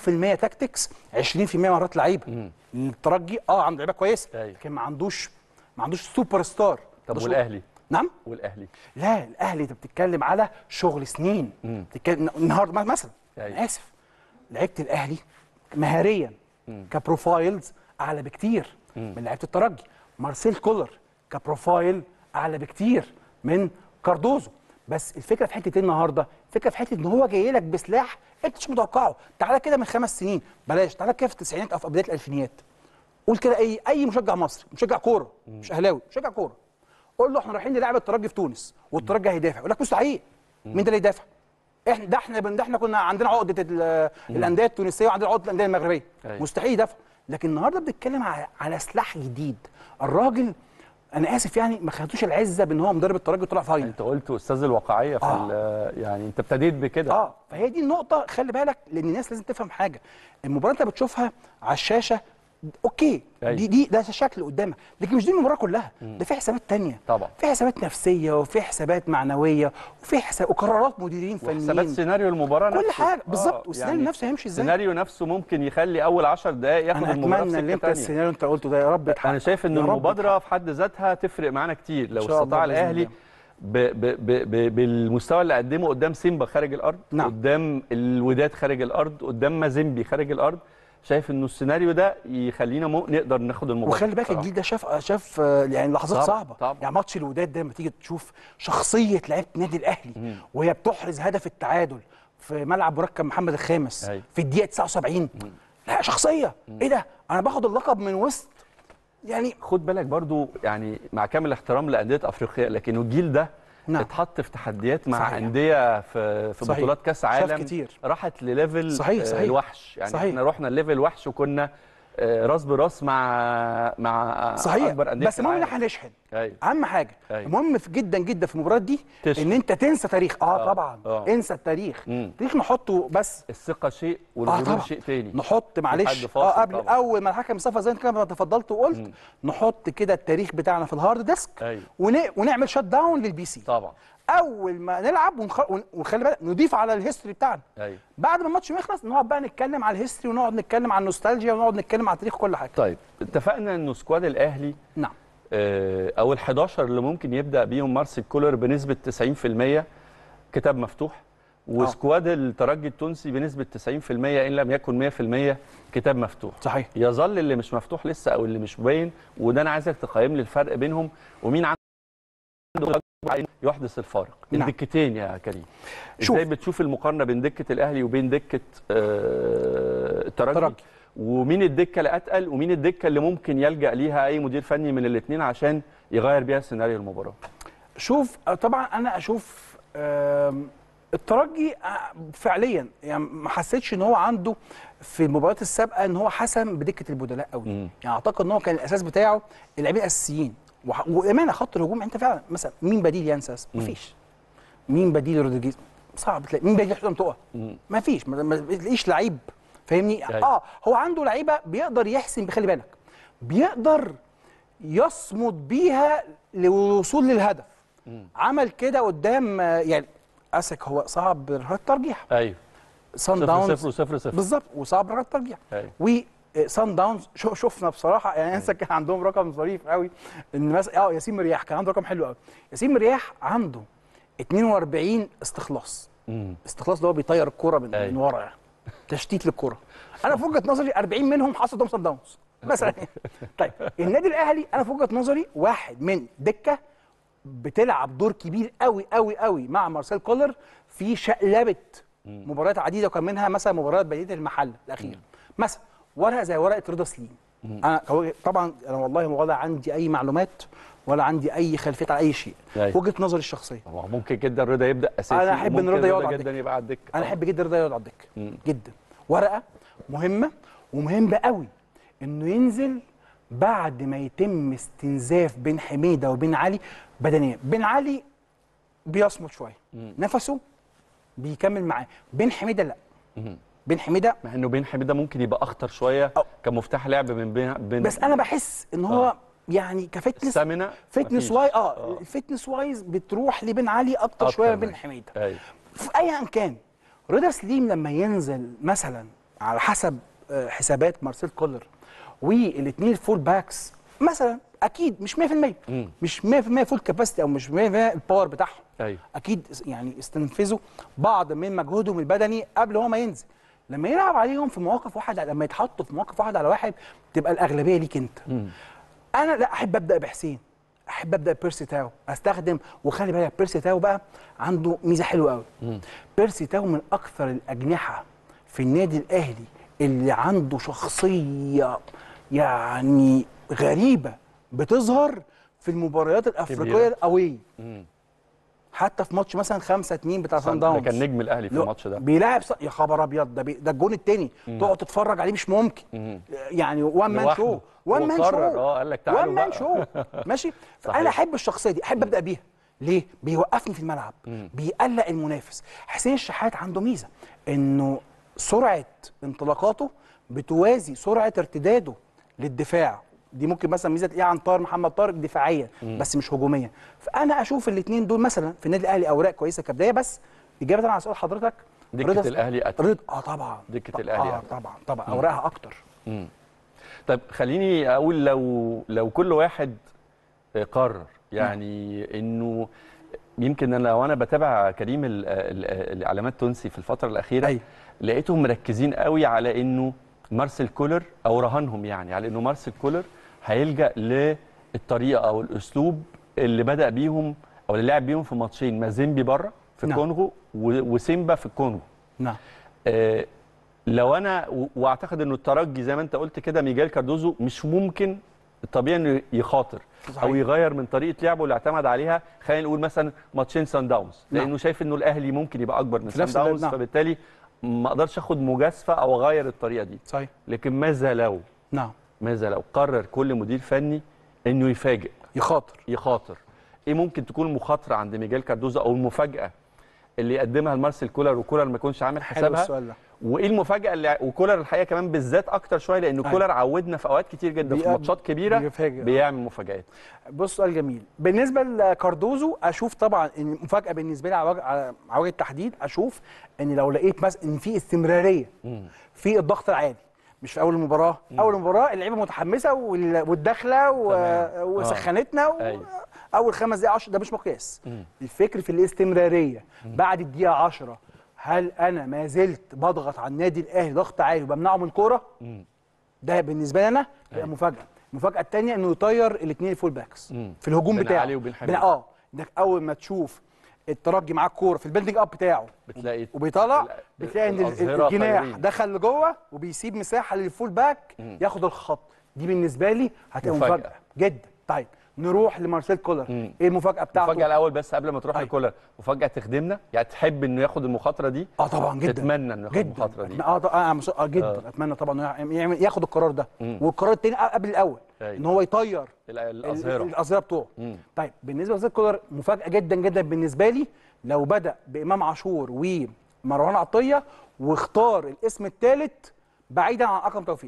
تاكتكس 20% مهارات لعيبه الترجي اه عنده لعيبه كويسه أيوة. لكن ما عندوش ما عندوش سوبر ستار طب ده شو- والاهلي نعم والاهلي لا الاهلي انت بتتكلم على شغل سنين بتتكلم النهارده مثلا أيوة. انا اسف لعيبه الاهلي مهاريا كبروفايلز اعلى بكتير من لعيبه الترجي مارسيل كولر كبروفايل اعلى بكتير من كاردوزو بس الفكره في حته ايه النهارده الفكره في حته ان هو جاي لك بسلاح انت مش متوقعه تعالى كده من خمس سنين بلاش تعالى كده في التسعينات او في بدايه الالفينيات قول كده اي اي مشجع مصري مشجع كوره مش اهلاوي مشجع كوره قول له احنا رايحين نلعب الترجي في تونس والترجي هيدافع يقول لك مستحيل مين ده اللي يدافع احنا ده احنا ده احنا كنا عندنا عقده ال- الانديه التونسيه وعندنا عقده الانديه المغربيه أيوة. مستحيل يدافع لكن النهارده بنتكلم على على سلاح جديد الراجل انا اسف يعني ما خدتوش العزه بان هو مدرب الترجي وطلع فاينل انت قلت استاذ الواقعيه في آه. ال- يعني انت ابتديت بكده اه فهي دي النقطة خلي بالك لأن الناس لازم تفهم حاجة المباراة أنت بتشوفها على الشاشة أوكي أيوة. دي دي ده شكل قدامك لكن مش دي المباراة كلها ده في حسابات تانية طبعا. في حسابات نفسية وفي حسابات معنوية وفي حساب وقرارات مديرين وحسابات فنيين سيناريو المباراه كل نفسه. حاجة بالظبط والسيناريو نفسه هيمشي ازاي السيناريو نفسه ممكن يخلي اول 10 دقائق ياخد أنا المباراه أتمنى في إن سكه أنت ثانيه السيناريو اللي أنت قلته ده يا رب يتحقق انا شايف ان يا رب المبادره في حد ذاتها تفرق معانا كتير لو إن شاء الله استطاع بإذن الاهلي الله. ب ب ب ب بالمستوى اللي قدمه قدام سيمبا خارج الارض نعم. قدام الوداد خارج الارض قدام مازيمبي خارج الارض شايف انه السيناريو ده يخلينا مو نقدر ناخد المباراه وخلي بالك بصراحة. الجيل ده شاف شاف آه، يعني لحظات طبعاً، صعبه طبعاً. يعني ماتش الوداد ده لما تيجي تشوف شخصيه لعيبه النادي الاهلي وهي بتحرز هدف التعادل في ملعب مركب محمد الخامس أيوة. في الدقيقه 79 لا شخصيه ايه ده انا باخد اللقب من وسط يعني خد بالك برضو يعني مع كامل الاحترام لانديه افريقيا لكن الجيل ده نعم. اتحط في تحديات مع صحيح. انديه في في صحيح. بطولات كاس شاف عالم كتير. راحت لليفل صحيح، آه، صحيح. الوحش يعني صحيح. احنا رحنا لليفل وحش وكنا آه، راس براس مع مع صحيح اكبر انديه بس في المهم ان العالم. احنا نشحن ايوه اهم حاجه أيوة. المهم في جدا جدا في المباراه دي تشحن. ان انت تنسى تاريخ اه, آه، طبعا آه. انسى التاريخ مم. التاريخ نحطه بس الثقه شيء اه والغرور طبعا شيء تاني نحط معلش لحد فاصل اه قبل طبعاً. اول ما الحكم صفى زي كده ما تفضلت وقلت نحط كده التاريخ بتاعنا في الهارد ديسك أيوة. ون... ونعمل شات داون للبي سي طبعا اول ما نلعب ونخ... ون- ونخلي بالك نضيف على الهيستوري بتاعنا ايوه بعد ما الماتش ما يخلص نقعد بقى نتكلم على الهيستوري ونقعد نتكلم على النوستالجيا ونقعد نتكلم على تاريخ كل حاجه طيب اتفقنا انه سكواد الاهلي نعم آه، او ال 11 اللي ممكن يبدا بيهم مارسيل كولر بنسبه 90% كتاب مفتوح وسكواد الترجي التونسي بنسبه 90% ان لم يكن 100% كتاب مفتوح صحيح يظل اللي مش مفتوح لسه او اللي مش باين وده انا عايزك تقيم لي الفرق بينهم ومين عنده يحدث الفارق نعم. الدكتين يا كريم شوف. ازاي بتشوف المقارنه بين دكه الاهلي وبين دكه آه، الترجي الترجي. ومين الدكه اللي اتقل ومين الدكه اللي ممكن يلجا ليها اي مدير فني من الاثنين عشان يغير بيها سيناريو المباراه شوف آه، طبعا انا اشوف آم، الترجي آه، فعليا يعني ما حسيتش ان هو عنده في المباريات السابقه ان هو حسم بدكه البدلاء قوي مم. يعني اعتقد ان هو كان الاساس بتاعه اللاعبين الاساسيين وح- وامانه خط الهجوم انت فعلا مثلا مين بديل ينسى مفيش مين بديل رودريجيز صعب تلاقي مين بديل حسام تقى مم. مفيش ما ما بتلاقيش لعيب فاهمني أيوة. اه هو عنده لعيبه بيقدر يحسم بخلي بالك بيقدر يصمد بيها للوصول للهدف عمل كده قدام آه، يعني اسك هو صعب رهات ترجيح ايوه سان صفر داونز صفر وصفر صفر بالظبط وصعب رهات ترجيح أيوة. وسان داونز شو شفنا بصراحه يعني انسى كان عندهم رقم ظريف قوي ان مثلا اه ياسين مرياح كان عنده رقم حلو قوي ياسين مرياح عنده 42 استخلاص مم. استخلاص اللي هو بيطير الكوره من, أيوة. من ورا يعني تشتيت للكوره انا في وجهه نظري 40 منهم حصل قدام سان داونز مثلا طيب النادي الاهلي انا في وجهه نظري واحد من دكه بتلعب دور كبير قوي قوي قوي مع مارسيل كولر في شقلبه مباريات عديده وكان منها مثلا مباريات بلديه المحل الاخيره مثلا ورقه زي ورقه رضا سليم انا كوجه- طبعا انا والله ولا عندي اي معلومات ولا عندي اي خلفيه على اي شيء أيوة. وجهه نظري الشخصيه هو ممكن جدا رضا يبدا اساسي أنا أحب إن وممكن رضا يقعد على جدا يبقى على الدكه انا آه. احب جدا رضا يقعد على الدكه مم. جدا ورقه مهمه ومهم قوي انه ينزل بعد ما يتم استنزاف بين حميده وبين علي بدنيا بين علي بيصمت شويه نفسه بيكمل معاه بين حميده لا مم. بين حميده مع انه بين حميده ممكن يبقى اخطر شويه أو- كمفتاح لعب من بين بين بس انا بحس ان هو يعني كفتنس السامنه فتنس مفيش. واي اه الفتنس وايز بتروح لبين علي اكتر أكتر شويه من من- بين حميده ايوه في ايا كان رضا سليم لما ينزل مثلا على حسب آه، حسابات مارسيل كولر والاثنين الفول باكس مثلا اكيد مش 100% مم. مش 100% فول كاباسيتي او مش 100% الباور بتاعهم ايوه اكيد يعني استنفذوا بعض من مجهودهم البدني قبل هو ما ينزل لما يلعب عليهم في مواقف واحد لما يتحطوا في مواقف واحد على واحد تبقى الاغلبيه ليك انت مم. انا لا احب ابدا بحسين احب ابدا بيرسي تاو استخدم وخلي بالك بيرسي تاو بقى عنده ميزه حلوه قوي بيرسي تاو من اكثر الاجنحه في النادي الاهلي اللي عنده شخصيه يعني غريبه بتظهر في المباريات الافريقيه كبيرة. القويه مم. حتى في ماتش مثلا 5 2 بتاع سان ده داونز كان نجم الاهلي في لا، الماتش ده بيلاعب ص... يا خبر ابيض ده بي... ده الجون التاني تقعد تتفرج عليه مش ممكن مم. يعني وان مان لوحده. شو وان هو مان قرر، شو اه، قال لك تعالوا وان مان بقى. شو ماشي صحيح. فانا احب الشخصيه دي احب ابدا بيها ليه بيوقفني في الملعب بيقلق المنافس حسين الشحات عنده ميزه انه سرعه انطلاقاته بتوازي سرعه ارتداده للدفاع دي ممكن مثلا ميزه تلاقيها عن طاهر محمد طارق دفاعيا بس مش هجوميا فانا اشوف الاثنين دول مثلا في النادي الاهلي اوراق كويسه كبدايه بس اجابه على سؤال حضرتك دكة رضا- الأهلي أتقل. رضا اه طبعا دكة طب- الأهلي اه أتقل. طبعا طبعا اوراقها اكتر طيب خليني اقول لو لو كل واحد قرر يعني انه يمكن انا لو انا بتابع كريم ال- ال- الاعلامات التونسي في الفتره الاخيره أيوة. لقيتهم مركزين قوي على انه مارسيل كولر او رهانهم يعني على انه مارسيل كولر هيلجا للطريقه او الاسلوب اللي بدا بيهم او اللي لعب بيهم في ماتشين مازيمبي بره في نعم. الكونغو و- وسيمبا في الكونغو نعم آه، لو انا و- واعتقد انه الترجي زي ما انت قلت كده ميجال كاردوزو مش ممكن الطبيعي انه يخاطر صحيح. او يغير من طريقه لعبه اللي اعتمد عليها خلينا نقول مثلا ماتشين سان داونز نعم. لانه شايف انه الاهلي ممكن يبقى اكبر من في سان نفس الوقت، داونز نعم. فبالتالي ما اقدرش اخد مجازفه او اغير الطريقه دي صحيح لكن ماذا لو نعم ماذا لو قرر كل مدير فني انه يفاجئ يخاطر يخاطر ايه ممكن تكون المخاطره عند ميجال كاردوزو او المفاجاه اللي يقدمها لمارسيل كولر وكولر ما يكونش عامل حلو حسابها السؤال ده وايه المفاجاه اللي وكولر الحقيقه كمان بالذات اكتر شويه لان أيوة. كولر عودنا في اوقات كتير جدا في بيقد- ماتشات كبيره بيفاجئ. بيعمل مفاجات بص سؤال جميل بالنسبه لكاردوزو اشوف طبعا ان المفاجاه بالنسبه لي على وجه على على وجه التحديد اشوف ان لو لقيت مثلا ان في استمراريه في الضغط العالي مش في اول المباراه اول المباراه اللعيبه متحمسه وال- والداخله و- تمام. وسخنتنا و... أيوة. اول خمس دقائق 10 ده مش مقياس الفكر في الاستمراريه بعد الدقيقه 10 هل انا ما زلت بضغط على النادي الاهلي ضغط عالي وبمنعه من الكوره ده بالنسبه لي انا تبقى مفاجاه المفاجاه الثانيه انه يطير الاثنين الفول باكس مم. في الهجوم بين بتاعه علي وبين حميد. بين- اه انك اول ما تشوف الترجي معاه الكوره في البيلدينج اب بتاعه بتلاقي وبيطلع ال- بتلاقي ان الأظهرة الجناح طايرين. دخل لجوه وبيسيب مساحه للفول باك ياخد الخط دي بالنسبه لي هتبقى مفاجأة. مفاجاه جدا طيب نروح لمارسيل كولر مم. ايه المفاجاه بتاعته مفاجاه الاول بس قبل ما تروح أيوة. لكولر مفاجاه تخدمنا يعني تحب انه ياخد المخاطره دي اه طبعا جدا تتمنى انه ياخد جدا المخاطره دي اه طبعا آه مس- آه جدا آه. اتمنى طبعا إنه يعمل ياخد القرار ده مم. والقرار التاني قبل الاول أيوة. ان هو يطير ال- ال- الاظهره الاظهره بتوعه مم. طيب بالنسبه لمارسيل كولر مفاجاه جدا جدا بالنسبه لي لو بدا بامام عاشور ومروان عطيه واختار الاسم الثالث بعيدا عن اكرم توفيق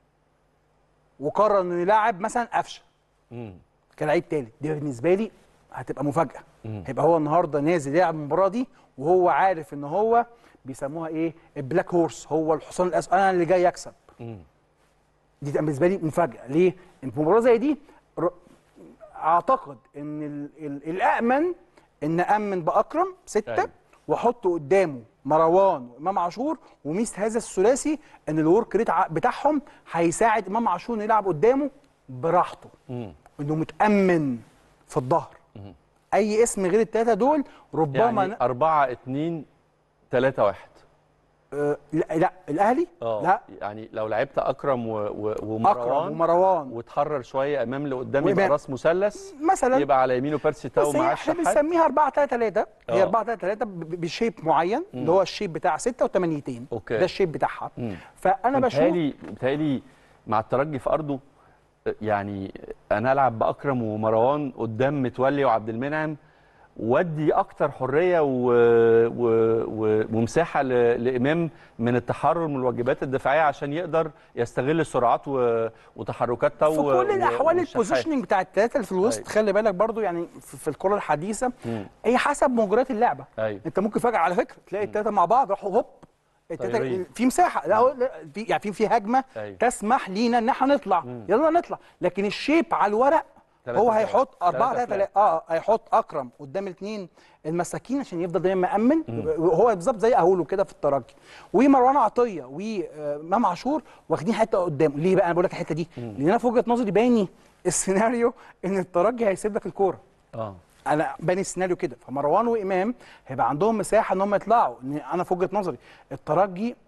وقرر انه يلعب مثلا قفشه مم. كلاعب ثالث دي بالنسبه لي هتبقى مفاجاه مم. هيبقى هو النهارده نازل يلعب المباراه دي وهو عارف ان هو بيسموها ايه البلاك هورس هو الحصان الاسود انا اللي جاي اكسب مم. دي تبقى بالنسبه لي مفاجاه ليه؟ إن في مباراه زي دي ر- اعتقد ان ال ال الامن ان امن باكرم سته أيوة. واحط قدامه مروان وامام عاشور وميزه هذا الثلاثي ان الورك ريت ع- بتاعهم هيساعد امام عاشور انه يلعب قدامه براحته مم. انه متامن في الظهر اي اسم غير الثلاثه دول ربما يعني 4 2 3 1 آه لا, لا الاهلي اه لا يعني لو لعبت اكرم و... و... اكرم ومروان ومروان وتحرر شويه امام لقدام يبقى وإمام. راس مثلث مثلا يبقى على يمينه بيرسي تاو بس هي مع احنا الشحات بنسميها 4 3 3 هي آه. 4 3 3 بشيب معين اللي هو الشيب بتاع 6 و8 أوكي. ده الشيب بتاعها مم. فانا بشوف بتهيألي بتهيألي مع الترجي في ارضه يعني انا العب باكرم ومروان قدام متولي وعبد المنعم ودي اكتر حريه و... و... و... ومساحه ل... لامام من التحرر من الواجبات الدفاعيه عشان يقدر يستغل السرعات و... وتحركات تاو في و- كل الاحوال والشحات. البوزيشننج بتاع الثلاثه اللي في الوسط أيوة. خلي بالك برضو يعني في, في الكره الحديثه مم. هي حسب مجريات اللعبه ايوه انت ممكن فجاه على فكره تلاقي الثلاثه مع بعض راحوا هوب التلاتة طايرين. في مساحه لا هو- لا، في يعني في في هجمه أيوة. تسمح لينا ان احنا نطلع يلا نطلع لكن الشيب على الورق تلاتة هو فلات. هيحط أربعة تلاتة ثلاثة اه آه، هيحط أكرم قدام الاثنين المساكين عشان يفضل دايما مأمن وهو بالظبط زي أهولو كده في الترجي ومروان عطية وإمام عاشور واخدين حتة قدام ليه بقى أنا بقول لك الحتة دي لأن أنا في وجهة نظري باني السيناريو إن الترجي هيسيب لك الكورة اه انا باني السيناريو كده فمروان وامام هيبقى عندهم مساحه ان هم يطلعوا إن انا في وجهه نظري الترجي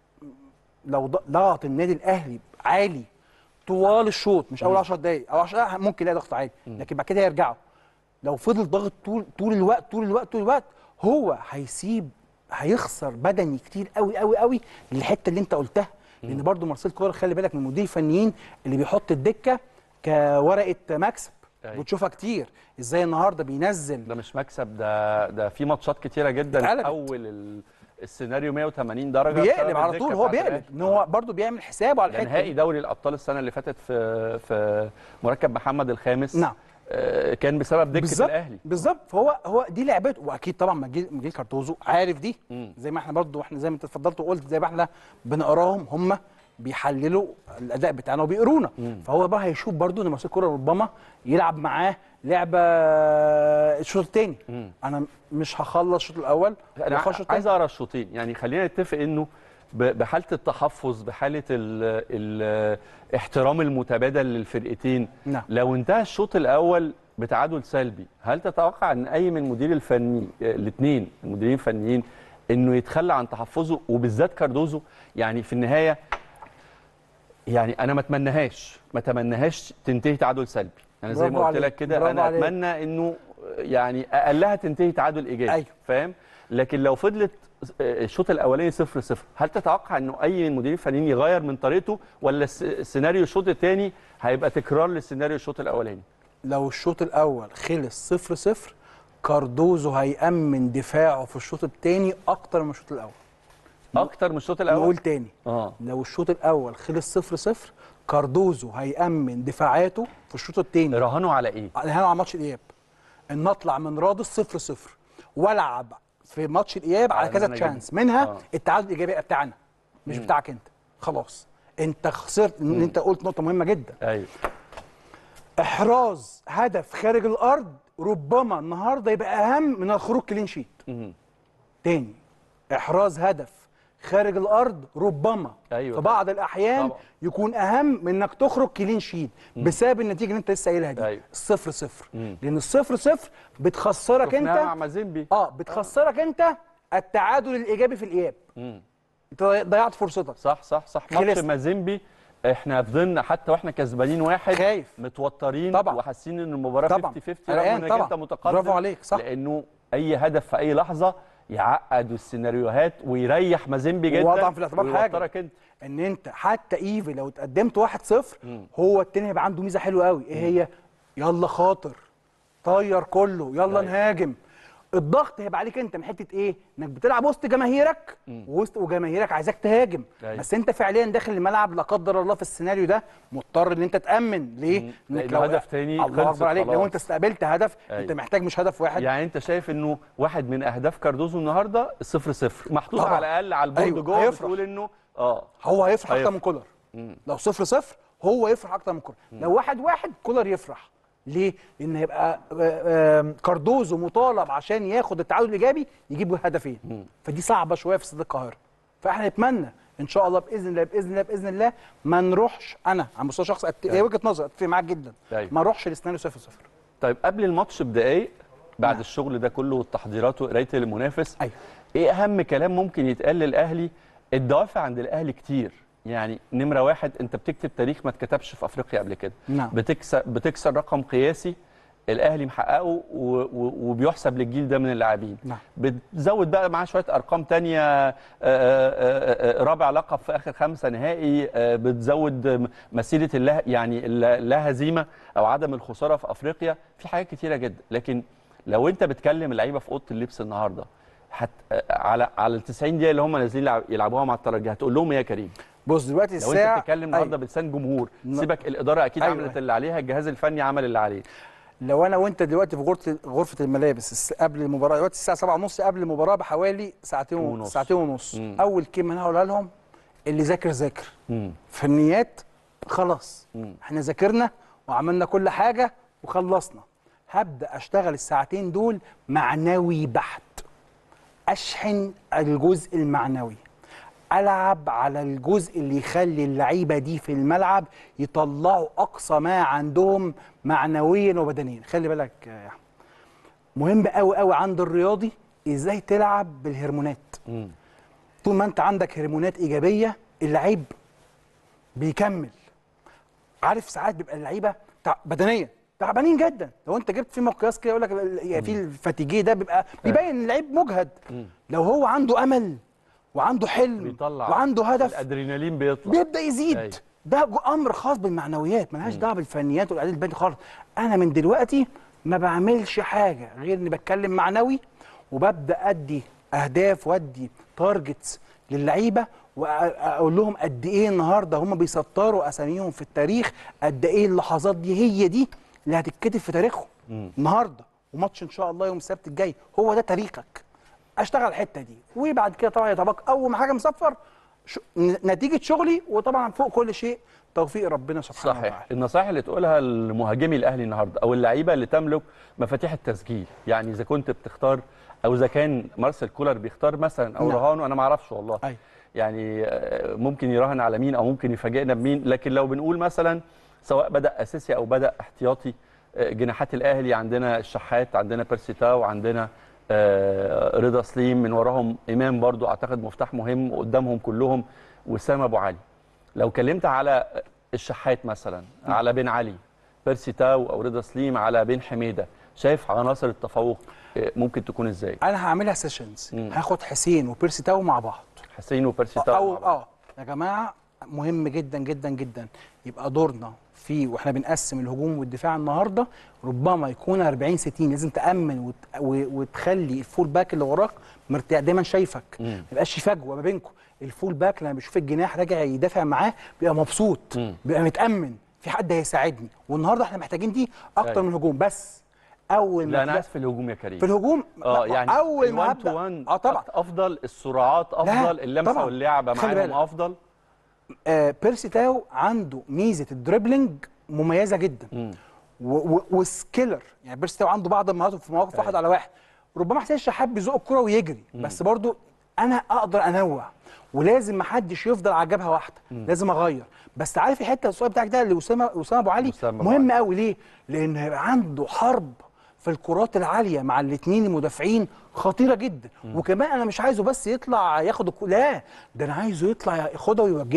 لو ض- ضغط النادي الاهلي عالي طوال الشوط مش اول 10 دقائق او 10 دقائق ممكن يلاقي ضغط عالي لكن بعد كده يرجعوا لو فضل ضاغط طول طول الوقت طول الوقت طول الوقت هو هيسيب هيخسر بدني كتير قوي قوي قوي للحته اللي انت قلتها لان برضو مارسيل كولر خلي بالك من المدير الفنيين اللي بيحط الدكه كورقه مكسب أيوة. بتشوفها كتير ازاي النهارده بينزل ده مش مكسب ده ده في ماتشات كتيره جدا اتقلبت. اول ال- السيناريو 180 درجه بيقلب بسبب على الدكة طول هو بتاعت بيقلب الأهلي. ان هو برضو بيعمل حسابه على ده الحته نهائي دي. دوري الابطال السنه اللي فاتت في في مركب محمد الخامس نعم. آه، كان بسبب دكه بالظبط الاهلي بالظبط فهو هو دي لعبته واكيد طبعا مجيل مجيل كارتوزو عارف دي مم. زي ما احنا برضو احنا زي ما انت اتفضلت وقلت زي ما احنا بنقراهم هم بيحللوا الاداء بتاعنا وبيقرونا فهو بقى هيشوف برضو ان مارسيل كولر ربما يلعب معاه لعبه الشوط الثاني انا مش هخلص الشوط الاول انا وأخش الشوط عايز التاني. اقرا الشوطين يعني خلينا نتفق انه ب- بحاله التحفظ بحاله ال ال احترام المتبادل للفرقتين نعم. لو انتهى الشوط الاول بتعادل سلبي هل تتوقع ان اي من المدير الفني الاثنين المديرين الفنيين انه يتخلى عن تحفظه وبالذات كاردوزو يعني في النهايه يعني انا ما اتمناهاش ما اتمناهاش تنتهي تعادل سلبي انا زي ما برافو قلت لك عليك، كده برافو انا عليك. اتمنى انه يعني اقلها تنتهي تعادل ايجابي أيوة. فاهم لكن لو فضلت الشوط الاولاني صفر صفر هل تتوقع انه اي من المديرين الفنيين يغير من طريقته ولا الس- السيناريو الشوط الثاني هيبقى تكرار للسيناريو الشوط الاولاني لو الشوط الاول خلص صفر صفر كاردوزو هيأمن دفاعه في الشوط الثاني اكتر من الشوط الاول اكتر من الشوط الاول نقول تاني اه لو الشوط الاول خلص صفر صفر كاردوزو هيأمن دفاعاته في الشوط الثاني راهنوا على ايه هنا على ماتش الاياب ان اطلع من رادس صفر صفر والعب في ماتش الاياب على على كذا إن أنا أجيب- تشانس منها آه. التعادل الايجابي يبقى بتاعنا مش بتاعك انت خلاص انت خسرت ان انت قلت نقطه مهمه جدا ايوه احراز هدف خارج الارض ربما النهارده يبقى اهم من الخروج كلين شيت مم. تاني احراز هدف خارج الارض ربما أيوة في بعض الاحيان طبعا. يكون اهم من انك تخرج كلين شيت بسبب النتيجه اللي انت لسه قايلها دي أيوة. الصفر صفر مم. لان الصفر صفر بتخسرك شفناها مع انت مازيمبي اه بتخسرك انت التعادل الايجابي في الاياب مم. انت ضيعت فرصتك صح صح صح ماتش خلص. مازيمبي احنا فضلنا حتى واحنا كسبانين واحد خايف. متوترين طبعا. وحاسين ان المباراه طبعا. 50 50 رغم قلقان انك طبعا. انت متقدم برافو عليك، صح. لانه اي هدف في اي لحظه يعقد السيناريوهات ويريح مازيمبي جدا ووضع في الاعتبار حاجة. ويوترك انت ان انت حتى ايفي لو اتقدمت 1-0 هو التاني هيبقى عنده ميزه حلوه قوي ايه هي يلا خاطر طير كله يلا أيوة. نهاجم الضغط هيبقى عليك انت من حته ايه انك بتلعب وسط جماهيرك وسط وجماهيرك عايزاك تهاجم أيوة. بس انت فعليا داخل الملعب لا قدر الله في السيناريو ده مضطر ان انت تامن ليه لأن هدف تاني الله خلصت اكبر عليك لو خلاص. انت استقبلت هدف أيوة. انت محتاج مش هدف واحد يعني انت شايف انه واحد من اهداف كاردوزو النهارده الصفر صفر محطوط طبعا. على الاقل على البورد أيوة، جوه هيفرح. بتقول انه اه هو هيفرح اكتر هيفرح. من كولر لو صفر صفر هو يفرح اكتر من كولر لو واحد واحد كولر يفرح ليه؟ لان هيبقى آه، آم، كاردوزو مطالب عشان ياخد التعادل الايجابي يجيب هدفين فدي صعبه شويه في استاد القاهره فاحنا نتمنى ان شاء الله باذن الله باذن الله باذن الله ما نروحش انا على مستوى شخص أت- هي وجهه نظر اتفق معاك جدا أيوة. ما اروحش لسيناريو 0 0 طيب قبل الماتش بدقايق بعد الشغل ده كله والتحضيرات وقرايه المنافس ايوه ايه اهم كلام ممكن يتقال للاهلي الدوافع عند الاهلي كتير يعني نمره واحد انت بتكتب تاريخ ما اتكتبش في افريقيا قبل كده نعم. بتكسر بتكسر رقم قياسي الاهلي محققه و- و- وبيحسب للجيل ده من اللاعبين نعم. بتزود بقى معاه شويه ارقام تانية آه، آه، آه، رابع لقب في اخر خمسه نهائي آه، بتزود مسيره الله يعني اللا لا هزيمه او عدم الخساره في افريقيا في حاجات كتيره جدا لكن لو انت بتكلم اللعيبه في اوضه اللبس النهارده حت على على ال 90 دقيقه اللي هم نازلين يلعب- يلعبوها مع الترجي هتقول لهم ايه يا كريم؟ بص دلوقتي لو الساعه انت بتتكلم النهارده أيوة. بلسان جمهور ن- سيبك الاداره اكيد أيوة. عملت اللي عليها الجهاز الفني عمل اللي عليه لو انا وانت دلوقتي في غرفه غرفه الملابس الس- قبل المباراه دلوقتي الساعه 7:30 قبل المباراه بحوالي ساعتين ونص ونص. ساعتين ونص مم. اول كلمه انا هقولها لهم اللي ذاكر ذاكر مم. فنيات خلاص مم. احنا ذاكرنا وعملنا كل حاجه وخلصنا هبدا اشتغل الساعتين دول معنوي بحت اشحن الجزء المعنوي العب على الجزء اللي يخلي اللعيبه دي في الملعب يطلعوا اقصى ما عندهم معنويا وبدنيا خلي بالك يا احمد مهم قوي قوي عند الرياضي ازاي تلعب بالهرمونات مم. طول ما انت عندك هرمونات ايجابيه اللعيب بيكمل عارف ساعات بيبقى اللعيبه تع... بدنيا تعبانين جدا لو انت جبت في مقياس كده يقول لك ال- في الفاتيجيه ده بيبقى بيبين ان اللعيب مجهد لو هو عنده امل وعنده حلم بيطلع وعنده هدف الادرينالين بيطلع بيبدا يزيد أيوة. ده جو- امر خاص بالمعنويات ملهاش دعوه بالفنيات والاعداد البدني خالص انا من دلوقتي ما بعملش حاجه غير اني بتكلم معنوي وببدا ادي اهداف وادي تارجتس للعيبه واقول لهم قد ايه النهارده هم بيسطروا اساميهم في التاريخ قد ايه اللحظات دي هي دي اللي هتتكتب في تاريخهم النهارده وماتش ان شاء الله يوم السبت الجاي هو ده تاريخك اشتغل الحته دي وبعد كده طبعا يتبقى اول ما حاجه مصفر ش... ن- نتيجه شغلي وطبعا فوق كل شيء توفيق ربنا سبحانه صحيح وتعالى النصائح اللي تقولها لمهاجمي الاهلي النهارده او اللعيبه اللي تملك مفاتيح التسجيل يعني اذا كنت بتختار او اذا كان مارسيل كولر بيختار مثلا او نعم. رهانه انا ما اعرفش والله أيوة. يعني آه، ممكن يراهن على مين او ممكن يفاجئنا بمين لكن لو بنقول مثلا سواء بدا اساسي او بدا احتياطي آه، جناحات الاهلي عندنا الشحات عندنا بيرسيتاو عندنا آه، رضا سليم من وراهم امام برضو اعتقد مفتاح مهم وقدامهم كلهم وسام ابو علي لو كلمت على الشحات مثلا على بن علي بيرسي تاو او رضا سليم على بن حميده شايف عناصر التفوق آه، ممكن تكون ازاي انا هعملها سيشنز مم. هاخد حسين وبيرسي تاو مع بعض حسين وبيرسي تاو او مع بعض. اه يا جماعه مهم جدا جدا جدا يبقى دورنا في واحنا بنقسم الهجوم والدفاع النهارده ربما يكون 40 60 لازم تامن وت... و... وتخلي الفول باك اللي وراك مرتاح دايما شايفك ما يبقاش في فجوه ما بينكم الفول باك لما بيشوف الجناح راجع يدافع معاه بيبقى مبسوط مم. بيبقى متامن في حد هيساعدني والنهارده احنا محتاجين دي اكتر أيوة. من هجوم بس اول ما لا انا تلاقي- عايز في الهجوم يا كريم في الهجوم اه لا، يعني اول ما ال1 هبدا to 1 اه طبعا افضل السرعات افضل اللمسه طبعاً. واللعبه خلي معاهم بالك. افضل آه بيرسي تاو عنده ميزه الدريبلينج مميزه جدا مم. و- و- وسكيلر يعني بيرسي تاو عنده بعض المهارات في مواقف واحد على واحد ربما حسين الشحات بيزق الكره ويجري بس برضو انا اقدر انوع ولازم ما حدش يفضل على جبهه واحده لازم اغير بس عارف الحته السؤال بتاعك ده اللي اسامه اسامه ابو علي أسامة أبو مهم قوي ليه؟ لان هيبقى عنده حرب في الكرات العاليه مع الاثنين المدافعين خطيره جدا وكمان انا مش عايزه بس يطلع ياخد الكو... لا ده انا عايزه يطلع ياخدها ويوجهها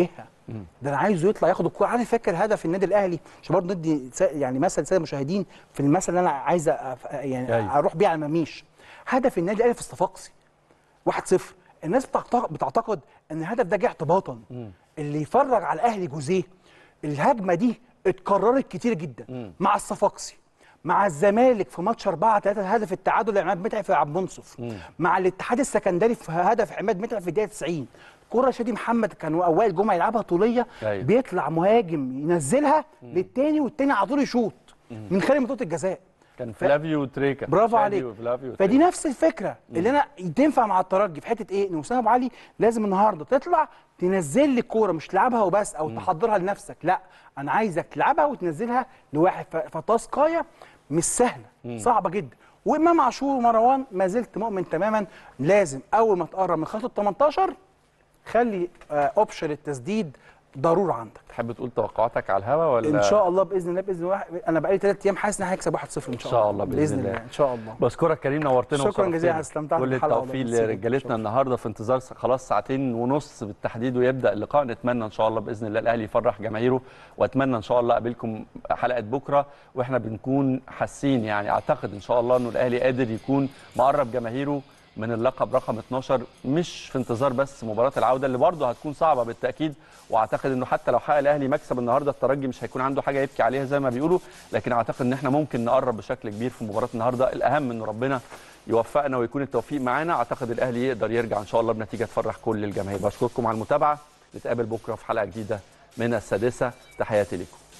ده انا عايزه يطلع ياخد الكوره عارف فاكر هدف النادي الاهلي عشان برضه ندي س- يعني مثل ساده المشاهدين في المثل اللي انا عايز أ- يعني أيوة. اروح بيه على المميش هدف النادي الاهلي في الصفاقسي 1-0 الناس بتعتقد, بتعتقد ان الهدف ده جه اعتباطا اللي يفرج على الاهلي جوزيه الهجمه دي اتكررت كتير جدا مع الصفاقسي مع الزمالك في ماتش 4 3 هدف التعادل لعماد متعب في عبد المنصف مع الاتحاد السكندري في هدف عماد متعب في الدقيقه 90 كرة شادي محمد كان اوائل جمعه يلعبها طوليه أيوة. بيطلع مهاجم ينزلها للتاني والتاني على طول يشوط من خارج منطقه الجزاء كان فلافيو تريكا برافو شادي عليك وفلافيو فدي تريكا. نفس الفكره اللي انا تنفع مع الترجي في حته ايه ان وسام ابو علي لازم النهارده تطلع تنزل لي الكوره مش تلعبها وبس او تحضرها لنفسك لا انا عايزك تلعبها وتنزلها لواحد ف- فتاسكايه مش سهله صعبه جدا وامام عاشور ومروان ما زلت مؤمن تماما لازم اول ما تقرب من خط ال 18 خلي آه، اوبشن التسديد ضروره عندك تحب تقول توقعاتك على الهوا ولا ان شاء الله باذن الله باذن الله انا بقالي ثلاث ايام حاسس ان انا هيكسب 1-0 ان شاء, شاء الله بإذن الله. ان شاء الله بشكرك كريم نورتنا شكراً وشرفتنا. جزيلاً، استمتعت كل بالحلقة التوفيق والله. ميرسي. لرجالتنا شكراً. النهارده في انتظار س- خلاص ساعتين ونص بالتحديد ويبدا اللقاء نتمنى ان شاء الله باذن الله الاهلي يفرح جماهيره واتمنى ان شاء الله اقابلكم حلقه بكره واحنا بنكون حاسين يعني اعتقد ان شاء الله انه الاهلي قادر يكون مقرب جماهيره من اللقب رقم 12 مش في انتظار بس مباراه العوده اللي برضه هتكون صعبه بالتاكيد واعتقد انه حتى لو حقق الاهلي مكسب النهارده الترجي مش هيكون عنده حاجه يبكي عليها زي ما بيقولوا لكن اعتقد ان احنا ممكن نقرب بشكل كبير في مباراه النهارده الاهم ان ربنا يوفقنا ويكون التوفيق معانا اعتقد الاهلي يقدر يرجع ان شاء الله بنتيجه تفرح كل الجماهير بشكركم على المتابعه نتقابل بكره في حلقه جديده من السادسه تحياتي لكم